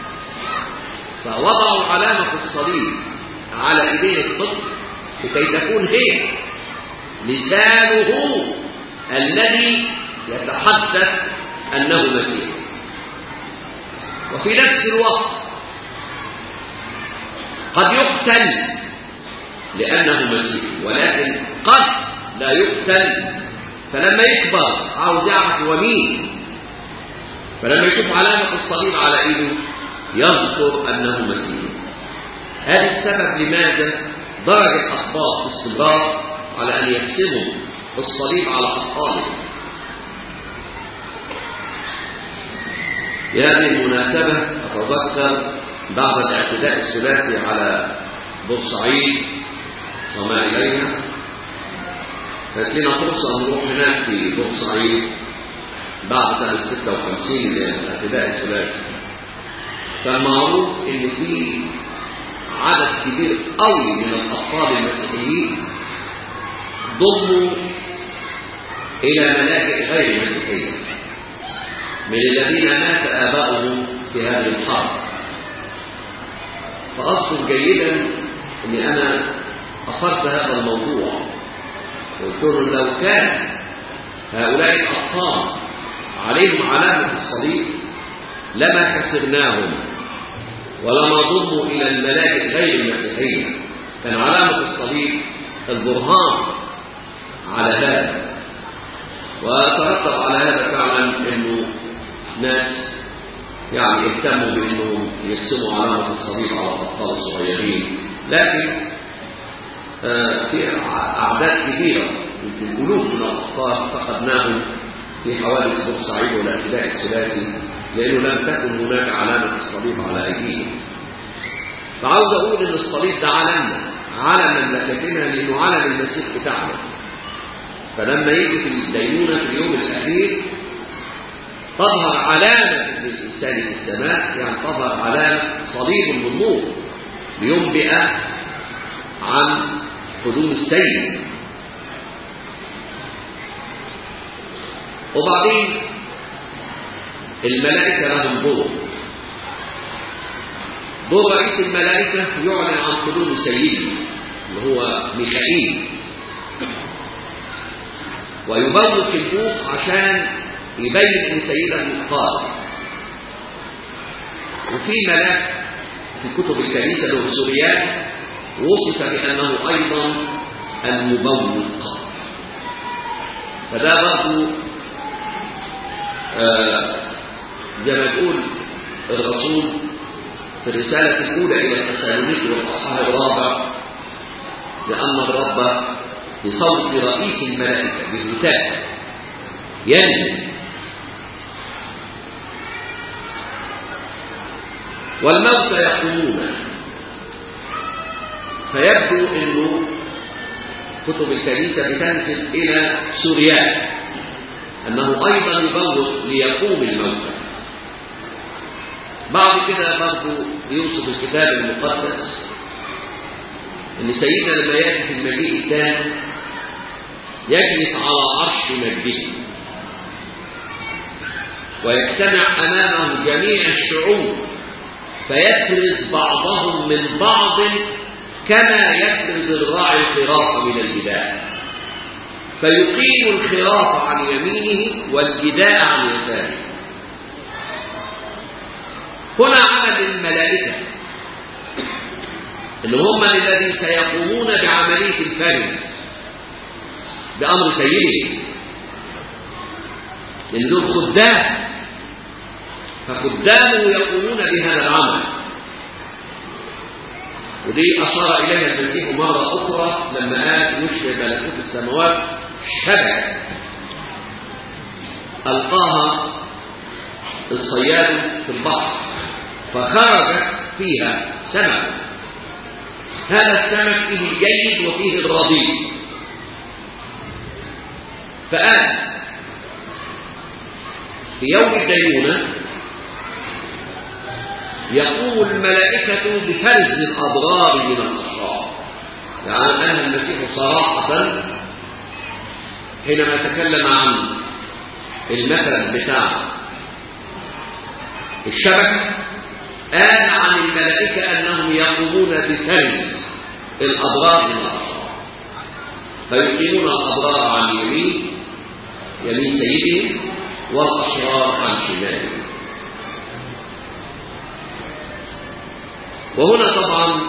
فوضعوا علامة الصليب على إيدين الطفل لكي تكون هي لسانه الذي يتحدث أنه مسيح وفي نفس الوقت قد يقتل لأنه مسيح ولكن قد لا يقتل فلما يكبر عاوز يعرف هو مين فلما يشوف علامة الصليب على ايده يذكر أنه مسيح هذا السبب لماذا درج الأخبار باستمرار على أن يرسموا الصليب على أطفالهم في هذه المناسبة أتذكر بعد الاعتداء الثلاثي على بورسعيد وما إليها كانت لنا فرصة نروح هناك في بورسعيد بعد سنة 56 الاعتداء الثلاثي فمعروف إن في عدد كبير قوي من الأطفال المسيحيين ضموا إلى ملاجئ غير مسيحية من الذين مات آباؤهم في هذه الحرب فأذكر جيدا اني انا اخذت هذا الموضوع قلت له لو كان هؤلاء الاطفال عليهم علامه الصليب لما كسرناهم ولما ضموا الى الملائكه غير المسيحيه كان علامه الصليب البرهان على هذا وترتب على هذا فعلا انه ناس يعني اهتموا بانهم يرسموا علامه الصليب على الاطفال الصغيرين لكن آه في اعداد كثيره يمكن الوف من الاطفال فقدناهم في حوادث بورسعيد والاعتداء الثلاثي لانه لم تكن هناك علامه الصليب على ايديهم فعاوز اقول ان الصليب ده علمنا على مملكتنا لانه علم المسيح بتاعنا فلما يجي في الدينونه في اليوم الاخير تظهر علامه للانسان في السماء يعني تظهر علامه صليب من نور لينبئ عن قدوم السيد وبعدين الملائكه لهم دور دور رئيس الملائكة يعلن عن قدوم سيده اللي هو ميخائيل ويبوق البوق عشان يبين ان سيده قادر وفي ملاك في كتب الكنيسة له سوريان وصف بأنه أيضا المبوق فده برضه آه زي ما تقول الرسول في الرسالة الأولى إلى التسالونيك والأصحاب الرابع لأن الرب بصوت رئيس الملائكة بهتاف ينزل والموتى يقومون فيبدو أنه كتب الكنيسة بتنزل إلى سوريان أنه أيضا يبلغ ليقوم الموتى بعد كده برضه يوصف الكتاب المقدس ان سيدنا لما ياتي في المجيء الثاني يجلس على عرش مجده ويجتمع امامه جميع الشعوب فيفرز بعضهم من بعض كما يفرز الراعي الخراف من الجداء فيقيم الخراف عن يمينه والجداء عن يساره هنا عمل الملائكة اللي هم الذين سيقومون بعملية الفرد بأمر سيدهم لأن دول خدام فخدامه يقومون بهذا العمل ودي أشار إليها المسيح مرة أخرى لما قال يشبه ملكوت السماوات شبه ألقاها الصياد في البحر فخرجت فيها سمك هذا السمك فيه الجيد وفيه الرديء فقال في يوم الدينونة يقوم الملائكة بفرز الأضرار من الأشرار يعني قال المسيح صراحة حينما تكلم عن المثل بتاع الشبكة قال عن الملائكة أنهم يقومون بفرز الأضرار من الأشرار فيقيمون الأضرار عن يمين يمين سيدهم والأشرار عن شمالهم وهنا طبعا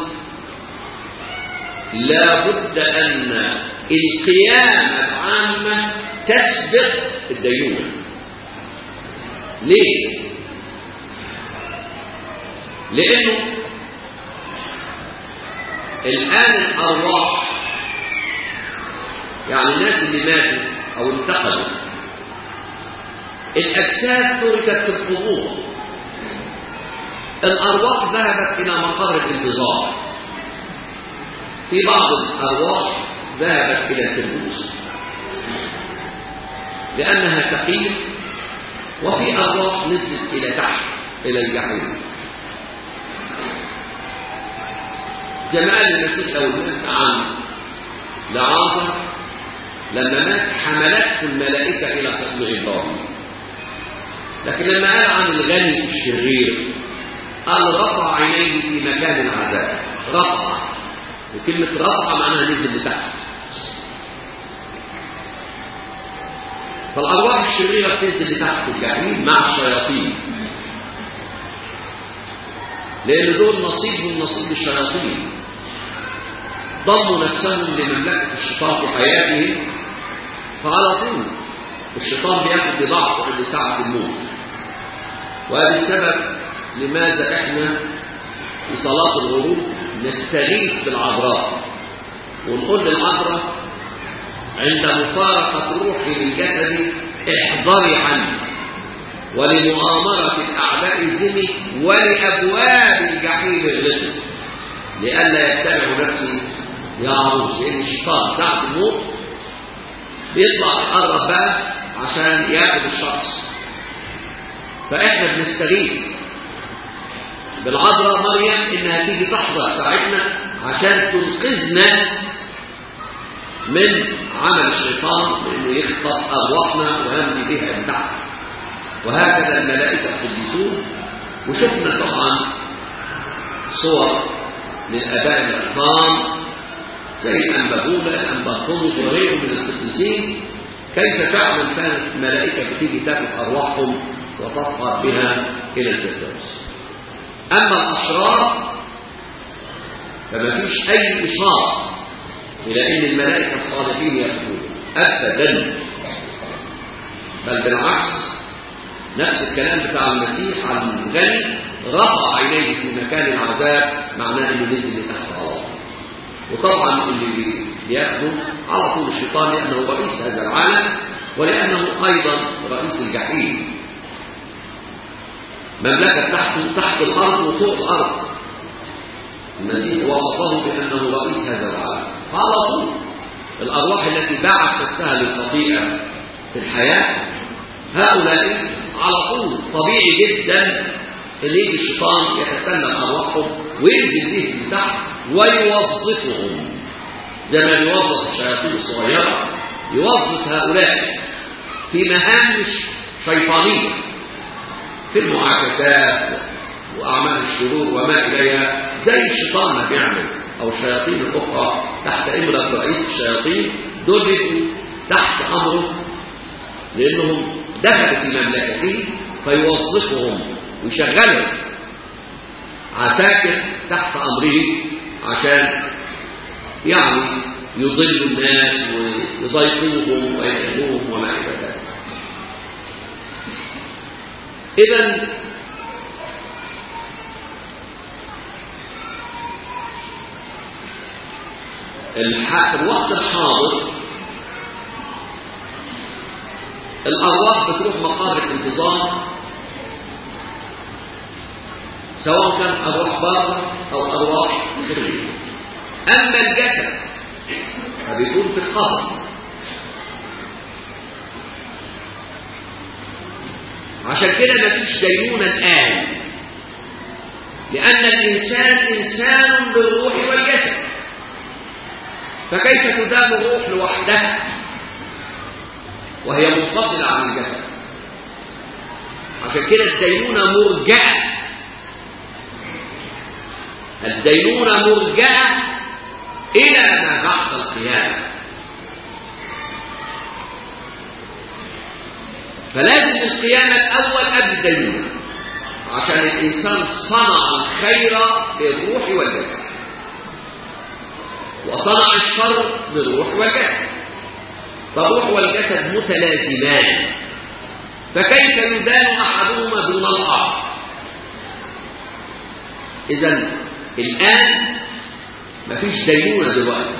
لا بد أن القيامة العامة تسبق الدينونة ليه؟ لأنه الآن الأرواح يعني الناس اللي ماتوا أو انتقلوا الأجساد تركت في القبور الأرواح ذهبت إلى مقر الانتظار في بعض الأرواح ذهبت إلى الفردوس لأنها تقيل وفي أرواح نزلت إلى تحت إلى الجحيم جمال المسيح لو سمعت عن لعازر لما مات حملته الملائكة إلى حضن إبراهيم لكن لما قال عن الغني الشرير قال رفع عينيه في مكان العذاب رفع وكلمة رفع معناها نزل لتحت فالأرواح الشريرة بتنزل لتحت الجحيم مع الشياطين لأن دول نصيب من نصيب الشياطين ضموا نفسهم لمملكة الشيطان في حياتهم فعلى طول الشيطان بياخد بضعف عند ساعة الموت وهذا السبب لماذا احنا في صلاة الغروب نستغيث بالعذراء ونقول للعذراء عند مفارقة روحي للجسد احذري عني ولمؤامرة الأعداء الزمي ولأبواب الجحيم الغسل لئلا يتبع نفسي يا عروس لأن الشيطان ساعة الموت بيطلع يقرب بقى عشان ياخد الشخص فاحنا بنستغيث بالعذراء مريم انها تيجي تحضر ساعتنا عشان تنقذنا من عمل الشيطان بانه يخطف ارواحنا ويمضي بها من تحت وهكذا الملائكه القديسون وشفنا طبعا صور من اباء العظام زي الانبابوله الانباطونس وغيرهم من القديسين كيف فعلا كانت الملائكه بتيجي تاخذ ارواحهم وتصعد بها الى الفردوس اما الاشرار فما فيش اي اشاره الى ان الملائكه الصالحين ياخذون ابدا بل بالعكس نفس الكلام بتاع المسيح عن الغني رفع عينيه في مكان العذاب معناه انه نزل لتحت الارض وطبعا اللي بياخده على طول الشيطان لانه رئيس هذا العالم ولانه ايضا رئيس الجحيم مملكه تحته تحت الارض وفوق الارض المسيح وصفه بانه رئيس هذا العالم على طول الارواح التي باعت نفسها للخطيئه في الحياه هؤلاء على طول طبيعي جدا ان يجي الشيطان يتسلم ارواحهم وينزل بهم لتحت ويوظفهم زي ما بيوظف الشياطين الصغيره يوظف هؤلاء في مهام شيطانيه في المعاكسات واعمال الشرور وما اليها زي الشيطان ما بيعمل او الشياطين الاخرى تحت امره رئيس الشياطين دول بيبقوا تحت امره لانهم دخلوا في مملكته فيوظفهم ويشغلهم عساكر تحت امره عشان يعني يضلوا الناس ويضايقوهم ويتعبوهم وما الى ذلك اذا الوقت الحاضر الأرواح بتروح مقام الانتظار سواء كان أرواح بارة أو أرواح خيرية أما الجسد فبيكون في القبر عشان كده مفيش دينونة الآن لأن الإنسان إنسان بالروح والجسد فكيف تدام الروح لوحدها وهي منفصلة عن الجسد عشان كده الدينونة مرجعة الدينونة مرجعة إلى ما بعد القيامة فلازم القيامة الأول قبل الدينونة عشان الإنسان صنع الخير بالروح والجسد وصنع الشر بالروح والجسد فالروح والجسد متلازمان فكيف يدان احدهما دون الاخر اذا الان مفيش دينونه دلوقتي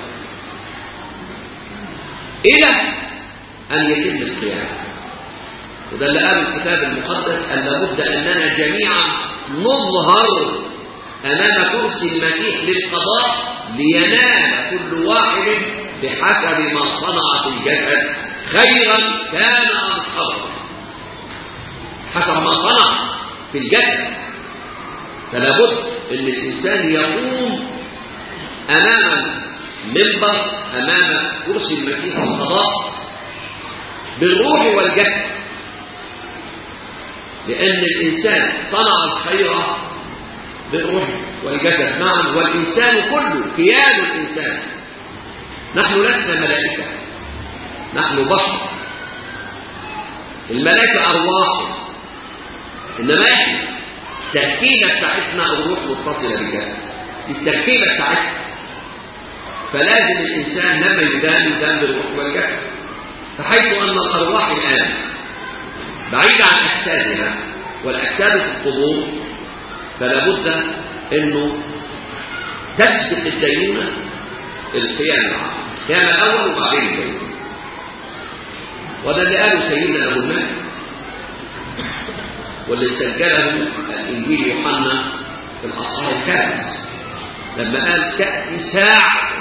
الى ان يتم القيامه وده اللي قال الكتاب المقدس ان لابد اننا جميعا نظهر امام كرسي المسيح للقضاء لينال كل واحد بحسب ما صنع في الجسد خيرا كان ام شرا حسب ما صنع في الجسد فلا بد ان الانسان يقوم امام منبر امام كرسي المسيح القضاء بالروح والجسد لان الانسان صنع الخير بالروح والجسد معا والإنسان كله كيان الإنسان نحن لسنا ملائكة نحن بشر الملائكة أرواح إنما إحنا التركيبة بتاعتنا الروح متصلة بجسد التركيبة بتاعتنا فلازم الإنسان لما يدان يدان بالروح والجسد فحيث أن الأرواح الآن بعيدة عن أجسادنا والأجساد في القبور فلا بد أنه تسبق الدينونة القيامة القيامة الأول وبعدين الدينونة وده اللي قاله سيدنا أبو المال واللي سجله الإنجيل يوحنا في الأصحاح الخامس لما قال تأتي ساعة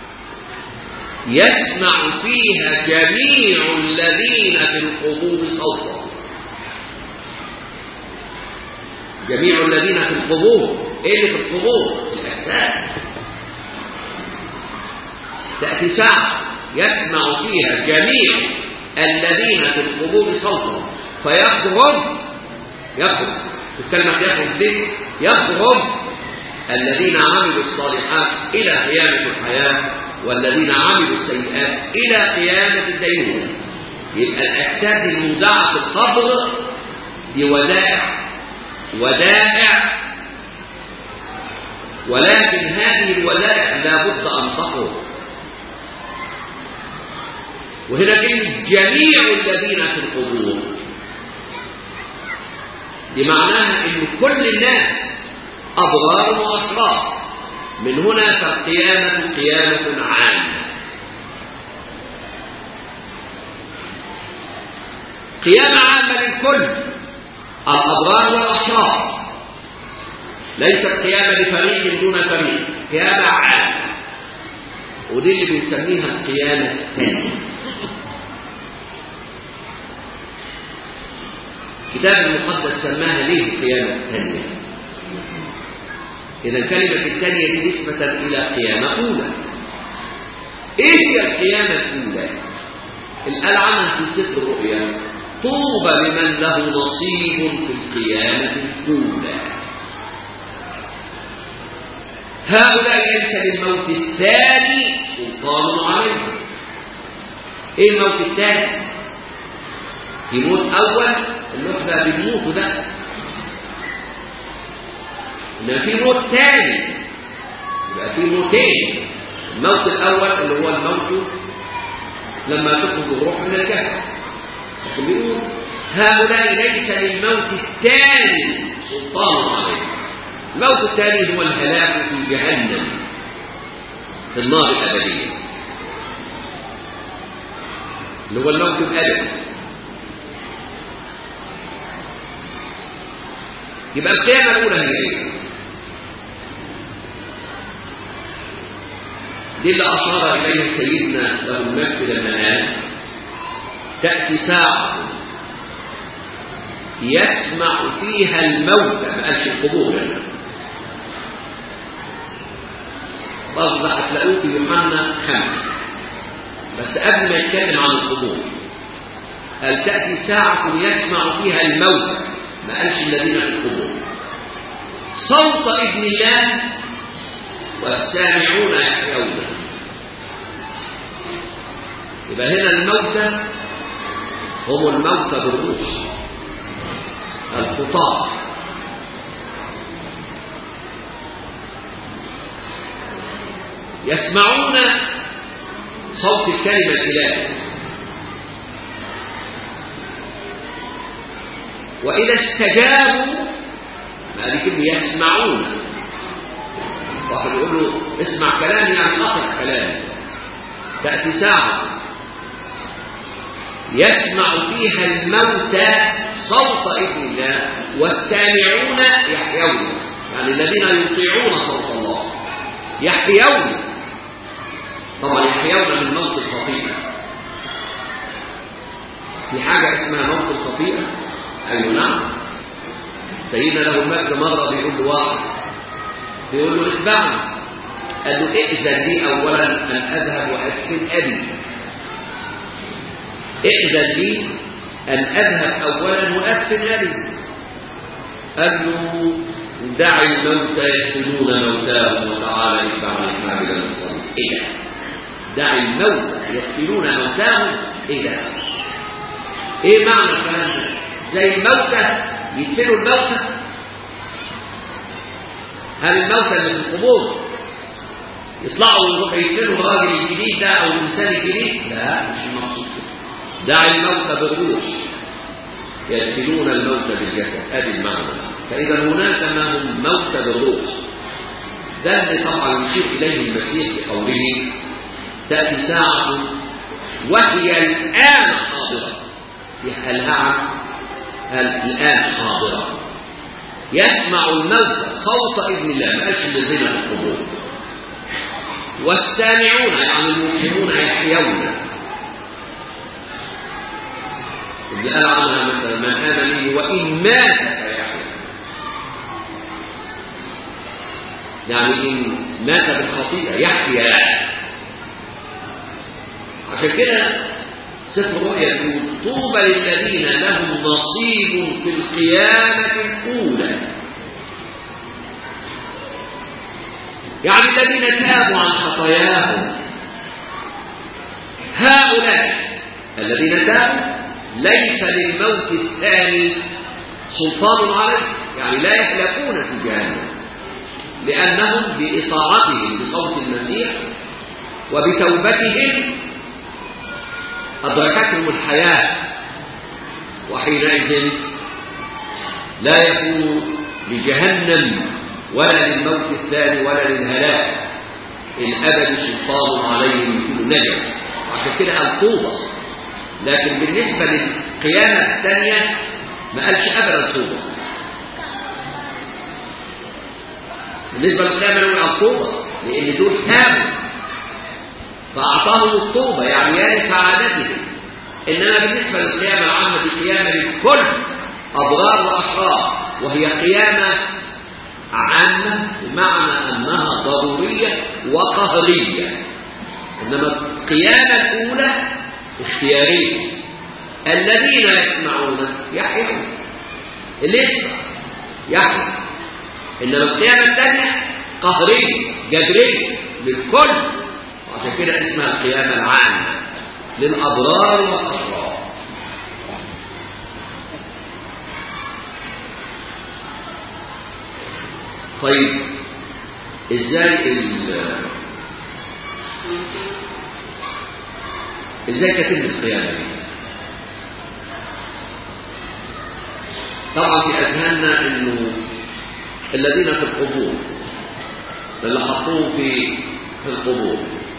يسمع فيها جميع الذين في القبور صوتا جميع الذين في القبور ايه اللي في القبور الاجساد تاتي ساعه يسمع فيها جميع الذين في القبور صوتا فيخرج يخرج الكلمه يخرج دي يخرج الذين عملوا الصالحات الى قيامه الحياه والذين عملوا السيئات إلى قيامة الدينونة يبقى الأجساد المودعة في القبر دي ودائع ودائع ولكن هذه الودائع لابد أن تخرج وهنا كلمة جميع الذين في القبور بمعناها ان كل الناس أبرار وأشرار من هنا فالقيامة قيامة عامة قيامة عامة للكل الأبرار والأشرار ليست قيامة لفريق دون فريق قيامة عامة ودي اللي بنسميها القيامة الثانية الكتاب المقدس سماها ليه القيامة الثانية إذا الكلمة الثانية دي نسبة إلى قيامة أولى إيه هي القيامة الأولى؟ الآن عنها في سفر الرؤيا طوبى لمن له نصيب في القيامة الأولى هؤلاء ليس للموت الثاني سلطان عليهم ايه الموت الثاني في موت اول اللي احنا بنموته ده إنما في موت ثاني يبقى في موتين الموت الأول اللي هو الموت لما تخرج الروح من الجسد لكن بيقول هؤلاء ليس للموت الثاني سلطان عليهم الموت الثاني هو الهلاك في جهنم في النار الأبدية اللي هو الموت الأبدي يبقى القيامة الأولى هي إيه؟ دي اللي أشار إليه سيدنا له المجد لما قال تأتي ساعة يسمع فيها الموتى ما قالش القبور يعني برضه هتلاقوه في يوحنا خمسة بس قبل ما يتكلم عن القبور قال تأتي ساعة يسمع فيها الموتى ما قالش الذين في القبور صوت ابن الله والسامعون يحيون يبقى هنا الموتى هم الموتى بالروح الخطاة يسمعون صوت الكلمة الإلهية وإذا استجابوا ما دي كلمة يسمعون واحد يقول له اسمع كلامي يعني اقرا كلامي تأتي ساعة يسمع فيها الموتى صوت ابن الله والسامعون يحيون يعني الذين يطيعون صوت الله يحيون طبعا يحيون من موت الخطيئة في حاجة اسمها موت الخطيئة أيوة نعم سيدنا له المجد مرة بيقول له واحد بيقول له اتبعني قال له ائذن لي اولا ان اذهب وادفن ابي ائذن لي ان اذهب اولا وادفن ابي قال له دع الموتى يقتلون موتاهم وتعالى اتبع الحامل المصلي ايه ده؟ دع الموتى يقتلون موتاهم ايه ده؟ ايه معنى الكلام ده؟ زي الموتى يدفنوا الموتى هل الموتى اللي في القبور يطلعوا ويروحوا يدفنوا الراجل الجديد ده او الانسان الجديد؟ لا مش المقصود كده. دع الموتى بالروح يدفنون الموت بالجسد هذه المعنى فإذا هناك ما هم موت بالروح ده اللي طبعا يشير إليه المسيح بقوله تأتي ساعة وهي الآن حاضرة يسألها عن الآن حاضرة يسمع الموت صوت ابن الله ما قالش الذين في القبور والسامعون يعني المسلمون يحيون اللي قال عنها مثلا من آمن لي وإن مات فيحيا يعني إن مات بالخطيئة يحيا عشان كده سفر الرؤيا يقول طوبى للذين لهم نصيب في القيامة الأولى يعني الذين تابوا عن خطاياهم هؤلاء الذين تابوا ليس للموت الثاني سلطان عليه يعني لا يهلكون في جهنم لأنهم بإطاعتهم بصوت المسيح وبتوبتهم أدركتهم الحياة وحينئذ لا يكون لجهنم ولا للموت الثاني ولا للهلاك الأبد سلطان عليهم يكون نجم عشان كده الطوبة لكن بالنسبة للقيامة الثانية ما قالش أبدا الطوبة بالنسبة للقيامة الأولى الطوبة لأن دول تابوا فأعطاهم الطوبة يعني يا لسعادتهم إنما بالنسبة للقيامة العامة دي قيامة للكل أبرار وأشرار وهي قيامة عامة بمعنى أنها ضرورية وقهرية إنما القيامة الأولى اختيارية الذين يسمعون يحيون اللي يسمع يحيى إنما القيامة الثانية قهرية جبرية للكل وعشان كده اسمها القيامة العامة للأبرار والأشرار طيب ازاي ال ازاي تتم القيامة دي طبعا في اذهاننا انه الذين في القبور اللي حطوهم في في القبور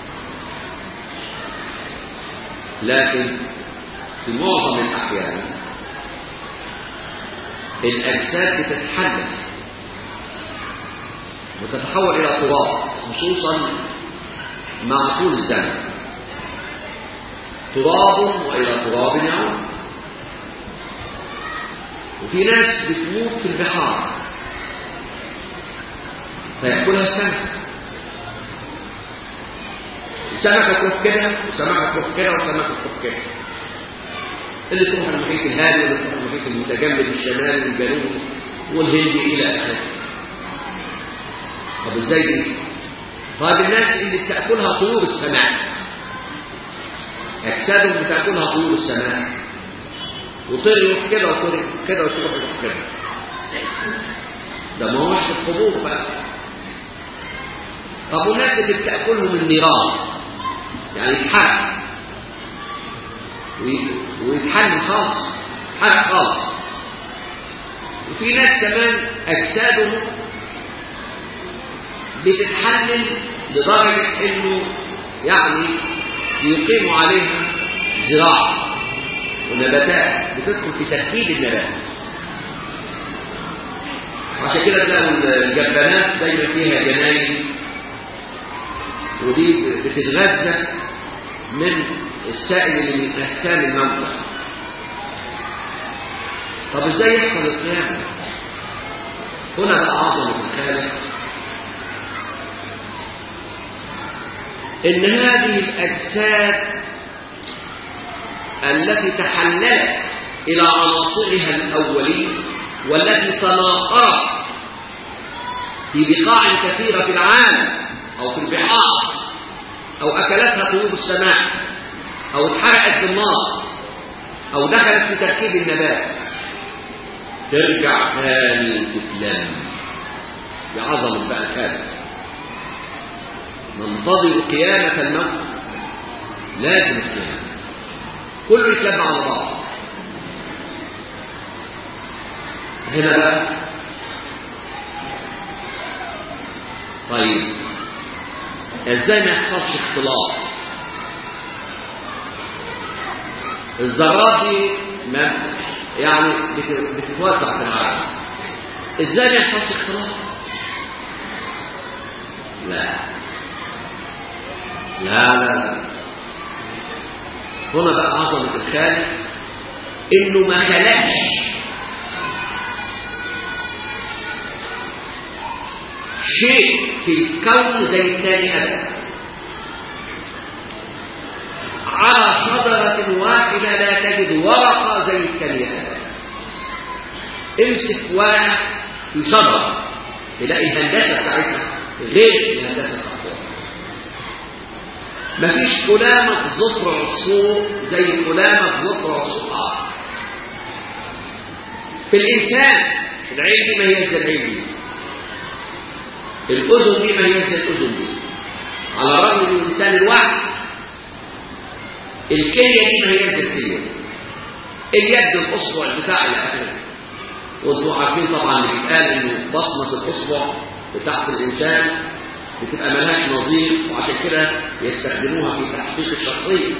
لكن في معظم الاحيان الاجساد بتتحلل وتتحول الى تراب خصوصا مع طول الزمن تراب والى تراب يعود وفي ناس بتموت في البحار فيأكلها السمك سمكة تروح كده وسمكة تروح كده وسمكة تروح كده اللي تروح المحيط الهادي واللي تروح المحيط المتجمد الشمالي والجنوبي والهندي إلى آخره طب ازاي دي؟ طيب الناس اللي بتاكلها طيور السماء اجسادهم بتاكلها طيور السماء وطير يروح كده وطير كده وتروح يروح كده ده ما هوش في القبور بقى طب والناس اللي بتاكلهم النيران يعني يتحرق ويتحل خالص حرق خالص وفي ناس كمان اجسادهم بتتحلل لدرجة انه يعني يقيموا عليها زراعة ونباتات بتدخل في تركيب النبات عشان كده تلاقوا الجبانات دايما فيها جناين ودي بتتغذى من السائل اللي من اجسام الموتى طب ازاي يحصل القيامة؟ هنا بقى عظمة الخالق ان هذه الاجساد التي تحللت الى عناصرها الاولين والتي تناقرت في بقاع كثيرة في العالم أو في البحار أو أكلتها طيور السماء أو اتحرقت بالنار أو دخلت في تركيب النبات ترجع ثاني تتلم بعظمة بقى الكافر ننتظر قيامة الموت لازم القيامة كله يتلم على بعض هنا بقى طيب ازاي ما يحصلش اختلاط الذرات دي ما يعني بت- بتتوزع في العالم ازاي ما يحصلش اختلاط لا لا لا لا هنا بقى عظمة الخالق انه ما خلقش شيء في الكون زي الثاني ابدا على شجرة واحدة لا تجد ورقة زي الثانية ابدا امسك ورقة في شجرة تلاقي الهندسة بتاعتها غير الهندسة بتاعتها مفيش كلامة ظفر عصفور زي كلامة ظفر عصفور آخر في الإنسان العين دي ما هي زي العين دي الأذن دي ما هي زي الأذن دي على الرغم من الإنسان الواحد الكلية دي ما هي زي الكلية اليد الأصبع بتاع الأخير وانتوا عارفين طبعا اللي بيتقال انه بصمة الأصبع بتاعت الإنسان بتبقى ملهاش نظير وعشان كده يستخدموها في تحقيق الشخصية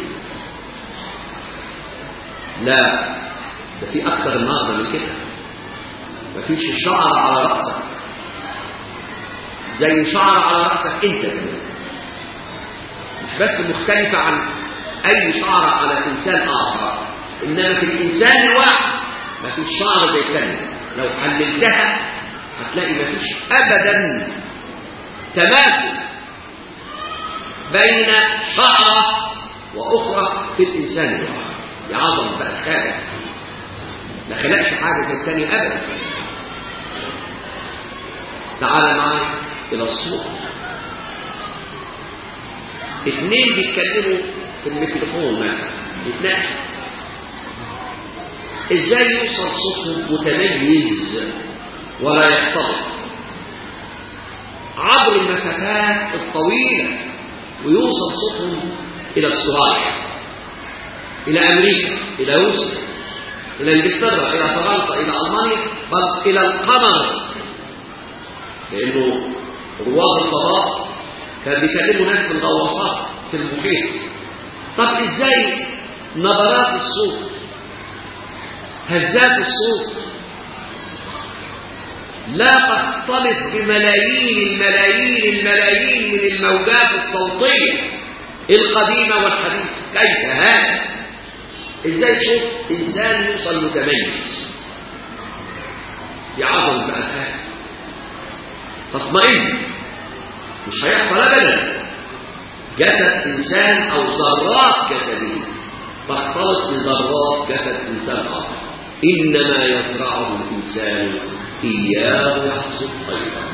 لا ده في أكثر النهارده من كده مفيش شعر على رأسك زي شعر على رأسك انت كمان مش بس مختلفة عن أي شعر على إنسان آخر إنما في الإنسان الواحد مفيش شعر زي الثاني لو حللتها هتلاقي مفيش أبدا تماثل بين شعرة وأخرى في الإنسان الواحد يعظم بقى الخالق ما خلقش حاجة زي الثاني أبدا تعال معي إلى الصوت اثنين بيتكلموا في الميكروفون مثلا يتناقشوا ازاي يوصل صوتهم متميز ولا يختلط عبر المسافات الطويلة ويوصل صوتهم إلى استراليا إلى أمريكا إلى روسيا إلى إنجلترا إلى فرنسا إلى ألمانيا بل إلى القمر لأنه رواد الفضاء كانوا بيكلموا ناس من غواصات في المحيط طب إزاي نبرات الصوت هزات الصوت لا تختلط بملايين الملايين الملايين من الموجات الصوتية القديمة والحديثة كيف هذا ازاي صوت انسان يوصل متميز بعظم بقى تطمئن مش هيحصل ابدا جسد انسان او ذرات جسديه تختلط بذرات جسد انسان اخر انما يزرعه الانسان اياه يحصد خيرا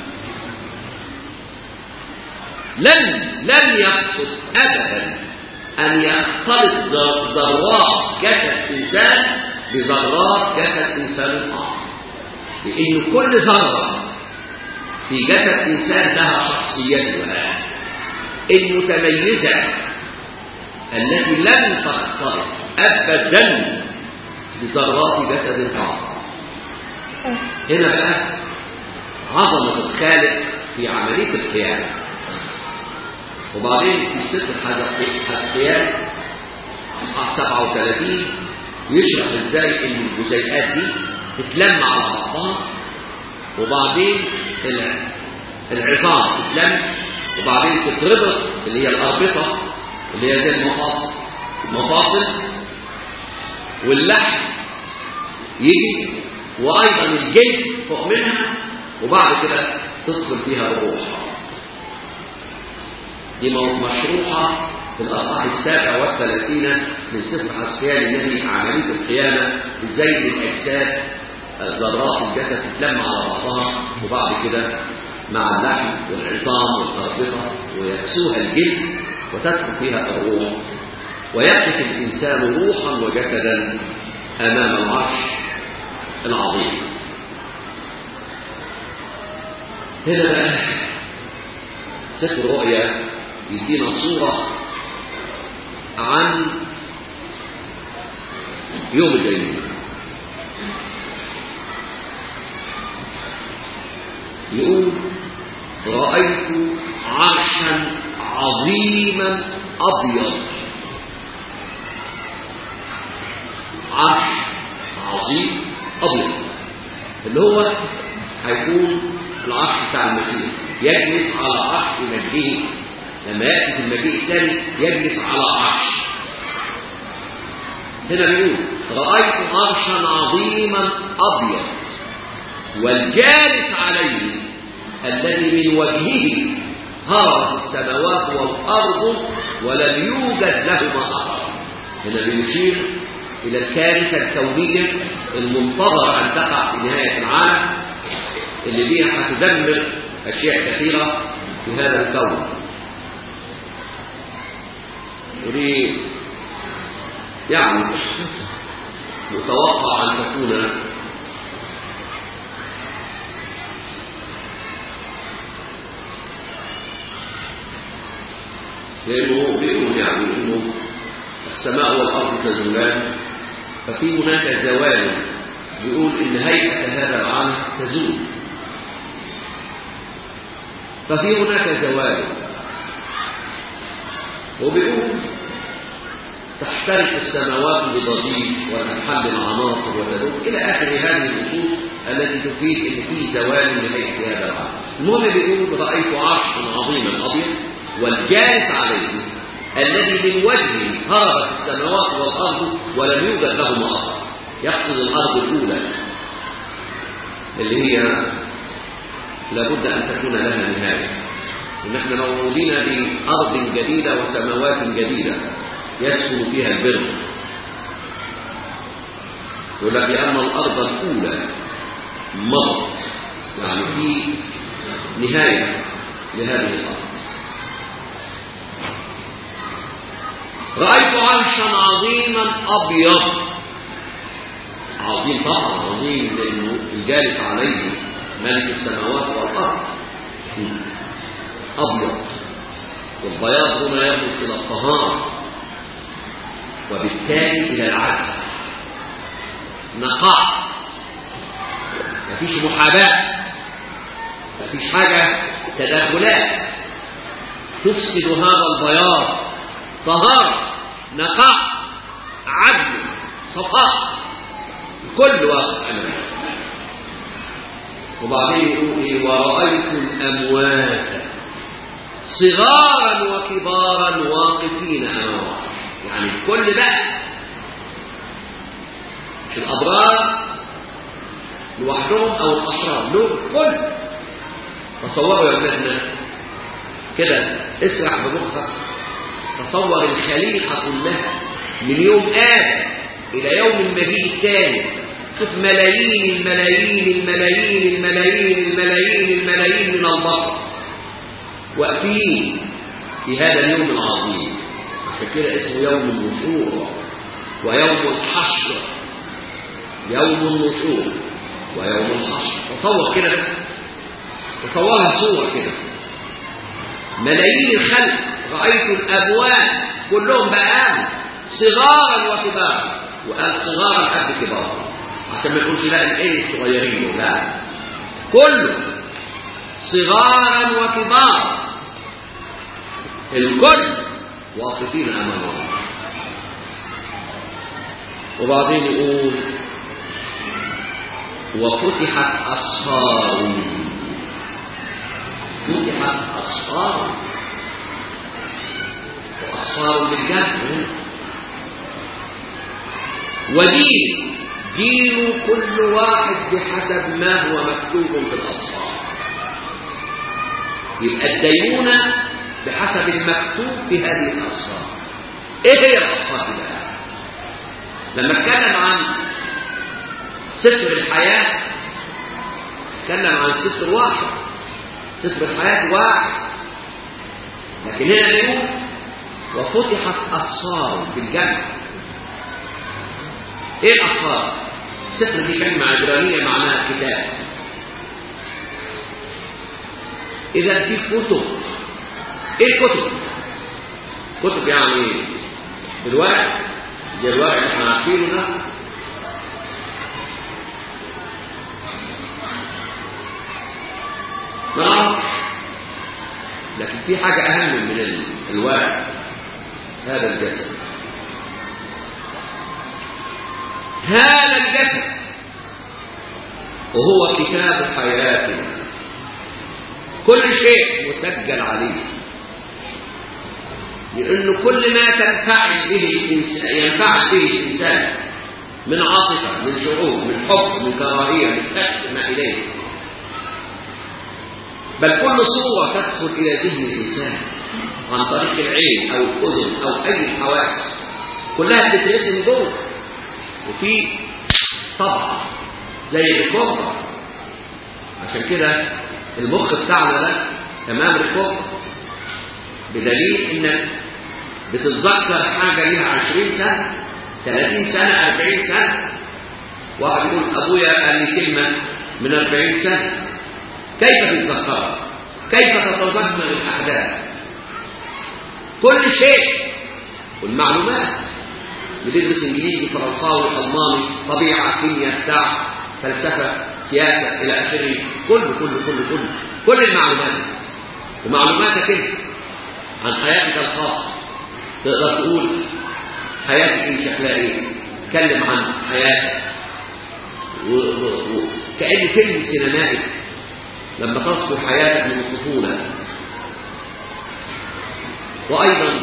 لن لن يحصد ابدا ان يختلط ذرات جسد انسان بذرات جسد انسان اخر لان كل ذره في جسد إنسان لها شخصيتها المتميزة التي لم تختلط أبدا بذرات جسد آخر هنا بقى عظمة الخالق في عملية القيام وبعدين في سفر القيام أصحاح 37 يشرح ازاي ان الجزيئات دي تتلم على بعضها وبعدين العظام تتلم وبعدين تتربط اللي هي الأربطة اللي هي زي المفاصل المفاصل واللحم يجي وأيضا الجلد فوق منها وبعد كده تدخل فيها الروح دي مشروحة في الأصحاح السابع والثلاثين من سفر حسيان النبي عملية القيامة ازاي الأجساد ذرات الجسد تتلم على بعضها وبعد كده مع اللحم والعظام والأربطة ويكسوها الجلد وتدخل فيها الروح ويقف الإنسان روحا وجسدا أمام العرش العظيم هنا بقى سفر الرؤيا يدينا صورة عن يوم الدين يقول رأيت عرشا عظيما أبيض عرش عظيم أبيض اللي هو هيكون العرش بتاع المسيح يجلس على عرش مجده لما يأتي في المجيء الثاني يجلس على عرش هنا بيقول رأيت عرشا عظيما أبيض والجالس عليه الذي من وجهه هرت السماوات والأرض ولم يوجد لهما أثر هنا بيشير إلى الكارثة الكونية المنتظرة أن تقع في نهاية العالم اللي بيها هتدمر أشياء كثيرة في هذا الكون ودي يعني متوقع أن تكون لأنه بيقول يعني أنه السماء والأرض تزولان ففي هناك زوال بيقول إن هيئة هذا العالم تزول ففي هناك زوال وبيقول تحترق السماوات بضجيج وتنحل العناصر وتدوم إلى آخر هذه النصوص التي تفيد أن في زوال لهيئة هذا العالم المهم بيقول رأيت عرشا عظيما أبيض والجالس عليه الذي من وجهه هربت السماوات والأرض ولم يوجد لهما أثر يقصد الأرض الأولى اللي هي لابد أن تكون لها نهاية ونحن موعودين بأرض جديدة وسماوات جديدة يسكن فيها البر يقول لك لأن الأرض الأولى مضت يعني في نهاية لهذه الأرض رأيت عرشا عظيما أبيض عظيم طبعا عظيم لأنه الجالس عليه ملك السماوات والأرض أبيض والبياض هنا يرمز إلى الطهارة وبالتالي إلى العدل نقاء مفيش محاباة مفيش حاجة تداخلات تفسد هذا البياض طهارة نقاء عدل صفاء كل واقع أمامه وبعدين يقول إيه ورأيت الأموات صغارا وكبارا واقفين أمامه يعني الكل بقى مش الأبرار لوحدهم أو الأشرار دول كل تصوروا يا ولادنا كده اسرح بمخك تصور الخليقة كلها من يوم آدم إلى يوم المجيء الثاني شوف ملايين الملايين الملايين الملايين الملايين الملايين من البشر واقفين في هذا اليوم العظيم عشان كده اسمه يوم النشور ويوم الحشر يوم النشور ويوم الحشر تصور كده تصورها صور كده ملايين الخلق رأيت الأبواب كلهم بقام صغارا وكبارا وقال صغارا قد كبارا عشان ما يقولش لا الايه الصغيرين لا كله صغارا وكبارا الكل واقفين امام الله وبعدين يقول وفتحت أسفار فتحت أسفار وأسفار بالجنة ودين دين كل واحد بحسب ما هو مكتوب في الأسفار يبقى الدينونة بحسب المكتوب في هذه الأسفار ايه هي الأسفار بقى لما اتكلم عن سفر الحياة اتكلم عن سفر واحد سفر الحياة واحد لكن هنا بيقول وفتحت أسفار في الجنة ايه الأسفار؟ سفر دي كلمة عبرانية معناها كتاب إذا في كتب ايه الكتب؟ كتب يعني الورق زي الورق اللي احنا عارفينه ده ما نعرفش لكن في حاجة أهم من ال- الورق هذا الجسد هذا الجسد وهو كتاب حياتنا كل شيء مسجل عليه لأنه كل ما تنفعل به الإنسان ينفعل به الإنسان من عاطفة من شعور من حب من كراهية من كشف ما إليه بل كل صورة تدخل إلى ذهن الإنسان عن طريق العين أو الأذن أو أي الحواس كلها بتترسم جوه وفي طبع زي الريكوردر عشان كده المخ بتاعنا ده تمام ريكوردر بدليل انك بتتذكر حاجه ليها 20 سنه 30 سنه 40 سنه واحد يقول ابويا قال لي كلمه من 40 سنه كيف تتذكرها؟ كيف تتذكر الاحداث؟ كل شيء والمعلومات بتدرس انجليزي فرنساوي الماني طبيعه كيمياء بتاع فلسفه سياسه الى اخره كله كله كله كله كل المعلومات ومعلوماتك انت عن حياتك الخاصه تقدر تقول حياتك ايه شكلها ايه تكلم عن حياتك وكأن فيلم سينمائي لما تذكر حياتك من الطفوله وايضا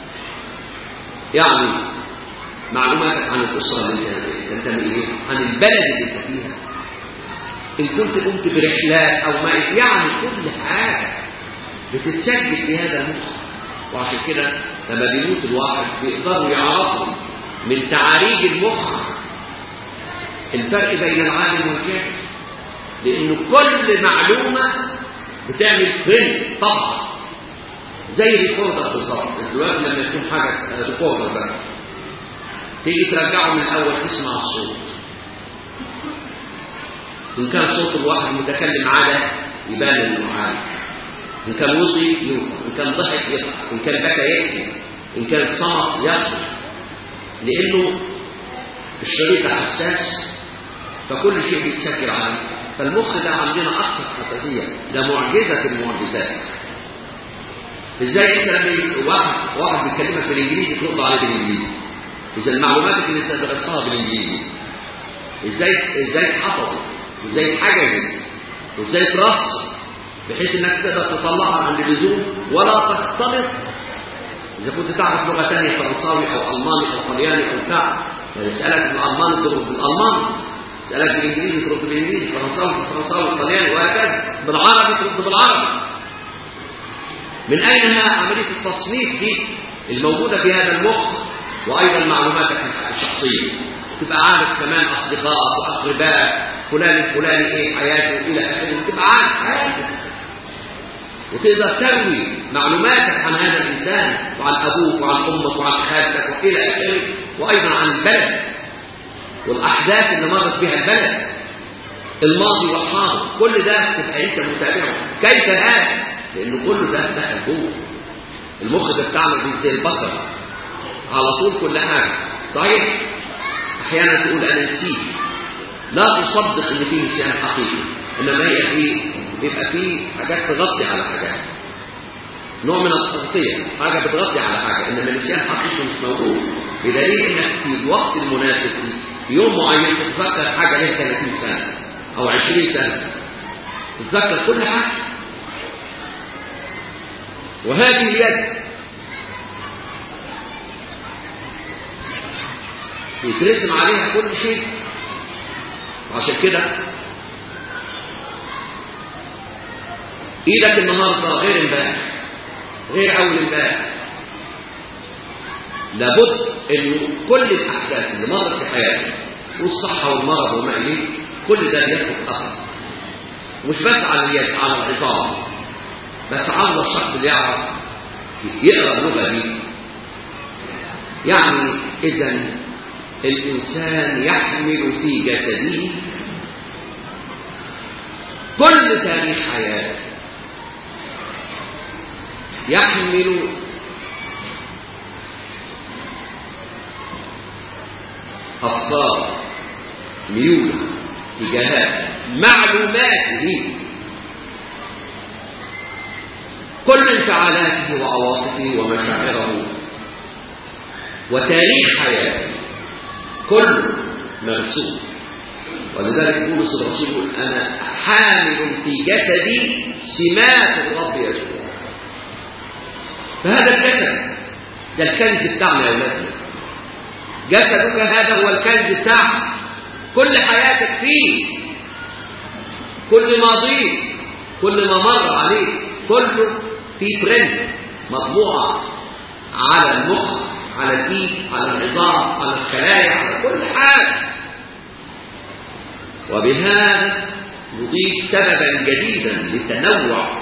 يعني معلوماتك عن الاسره اللي انت تنتمي اليها عن البلد اللي انت فيها ان كنت قمت برحلات او ما يعني كل حاجه بتتسجل في هذا المخ وعشان كده لما بيموت الواحد بيقدروا يعرفوا من تعاريج المخ الفرق بين العالم والجاهل لانه كل معلومه بتعمل فيلم طبعا زي الريكوردر بالظبط دلوقتي لما يكون حاجه ريكوردر بقى تيجي ترجعه من الاول تسمع الصوت ان كان صوت الواحد متكلم عادة يبان انه عادي ان كان وصي يوقف ان كان ضحك يضحك ان كان بكى يبكي ان كان صمت يصمت لانه الشريط حساس فكل شيء بيتسجل عليه فالمخ ده عندنا اكثر حساسيه ده معجزه المعجزات ازاي انت لما واحد واحد بيكلمك بالانجليزي ترد عليه بالانجليزي اذا المعلومات اللي انت درستها بالانجليزي ازاي ازاي اتحفظت وازاي اتحجزت وازاي اترصت بحيث انك تقدر تطلعها عند اللزوم ولا تختلط اذا كنت تعرف لغه ثانيه فرنساوي او الماني او طلياني او بتاع يسالك بالالماني ترد بالالماني يسالك بالانجليزي ترد بالانجليزي فرنساوي بالفرنساوي طلياني وهكذا بالعربي ترد بالعربي من اين عمليه التصنيف دي الموجوده في هذا المخ وايضا معلوماتك الشخصيه تبقى عارف كمان اصدقائك واقربائك فلان الفلاني ايه حياته الى اخره تبقى عارف حياته وتقدر تروي معلوماتك عن هذا الانسان وعن ابوك وعن امك وعن خالتك والى اخره وايضا عن البلد والاحداث اللي مرت بها البلد الماضي والحاضر كل ده تبقى انت متابعه كيف هذا لان كل ده دخل جوه المخ ده بتاعنا زي البصر على طول كل حاجه صحيح احيانا تقول انا نسيت لا تصدق ان في نسيان حقيقي انما هي في بيبقى في حاجات تغطي على حاجات نوع من التغطيه حاجه بتغطي على حاجه انما النسيان حقيقي مش موجود بدليل انك في الوقت المناسب في يوم معين تتذكر حاجه لها 30 سنه او 20 سنه تتذكر كل حاجه وهذه اليد يترسم عليها كل شيء عشان كده ايدك النهارده غير امبارح غير اول امبارح لابد انه كل الاحداث اللي مرت في حياتك والصحه والمرض وما اليه كل ده بياخد اثر مش بس على اليد على العظام بس عاوز الشخص اللي يعرف يقرا اللغه دي يعني اذا الانسان يحمل في جسده كل تاريخ حياته يحمل أفكار ميول اتجاهات معلوماته كل انفعالاته وعواطفه ومشاعره وتاريخ حياته كل مرسوم ولذلك بولس الرسول يقول انا حامل في جسدي سمات الرب يسوع فهذا الجسد ده الكنز بتاعنا يا اولادنا جسدك هذا هو الكنز بتاعك كل حياتك فيه كل ماضيك كل ما مر عليك كله في برنت مطبوعة على المخ على الايد على العظام على الخلايا على كل حاجة وبهذا نضيف سببا جديدا لتنوع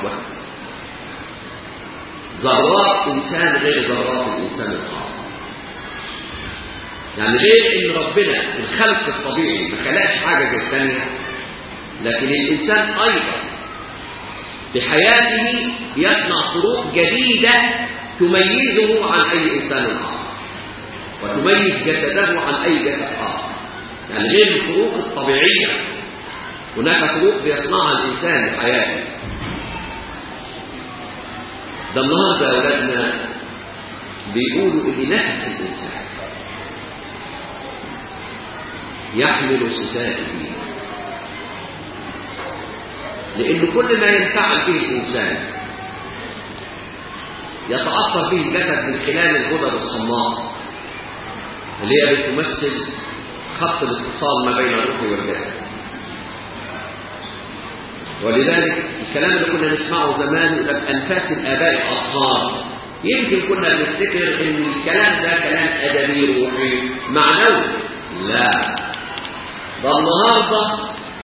ذرات انسان غير ذرات الانسان الاخر يعني غير ان ربنا الخلق الطبيعي ما خلقش حاجه زي الثانيه لكن الانسان ايضا بحياته يصنع طرق جديده تميزه عن اي انسان اخر وتميز جسده عن اي جسد اخر يعني غير الفروق الطبيعيه هناك فروق بيصنعها الانسان في حياته ده النهارده يا اولادنا بيقولوا ان نفس الانسان يحمل صفاته لأن كل ما ينفعل به الإنسان يتأثر به الجسد من خلال الغدد الصماء اللي هي بتمثل خط الاتصال ما بين الروح والجسد ولذلك الكلام اللي كنا نسمعه زمان يقول لك أنفاس الآباء الأطهار يمكن كنا بنفتكر إن الكلام ده كلام أدبي روحي معنوي لا ده النهارده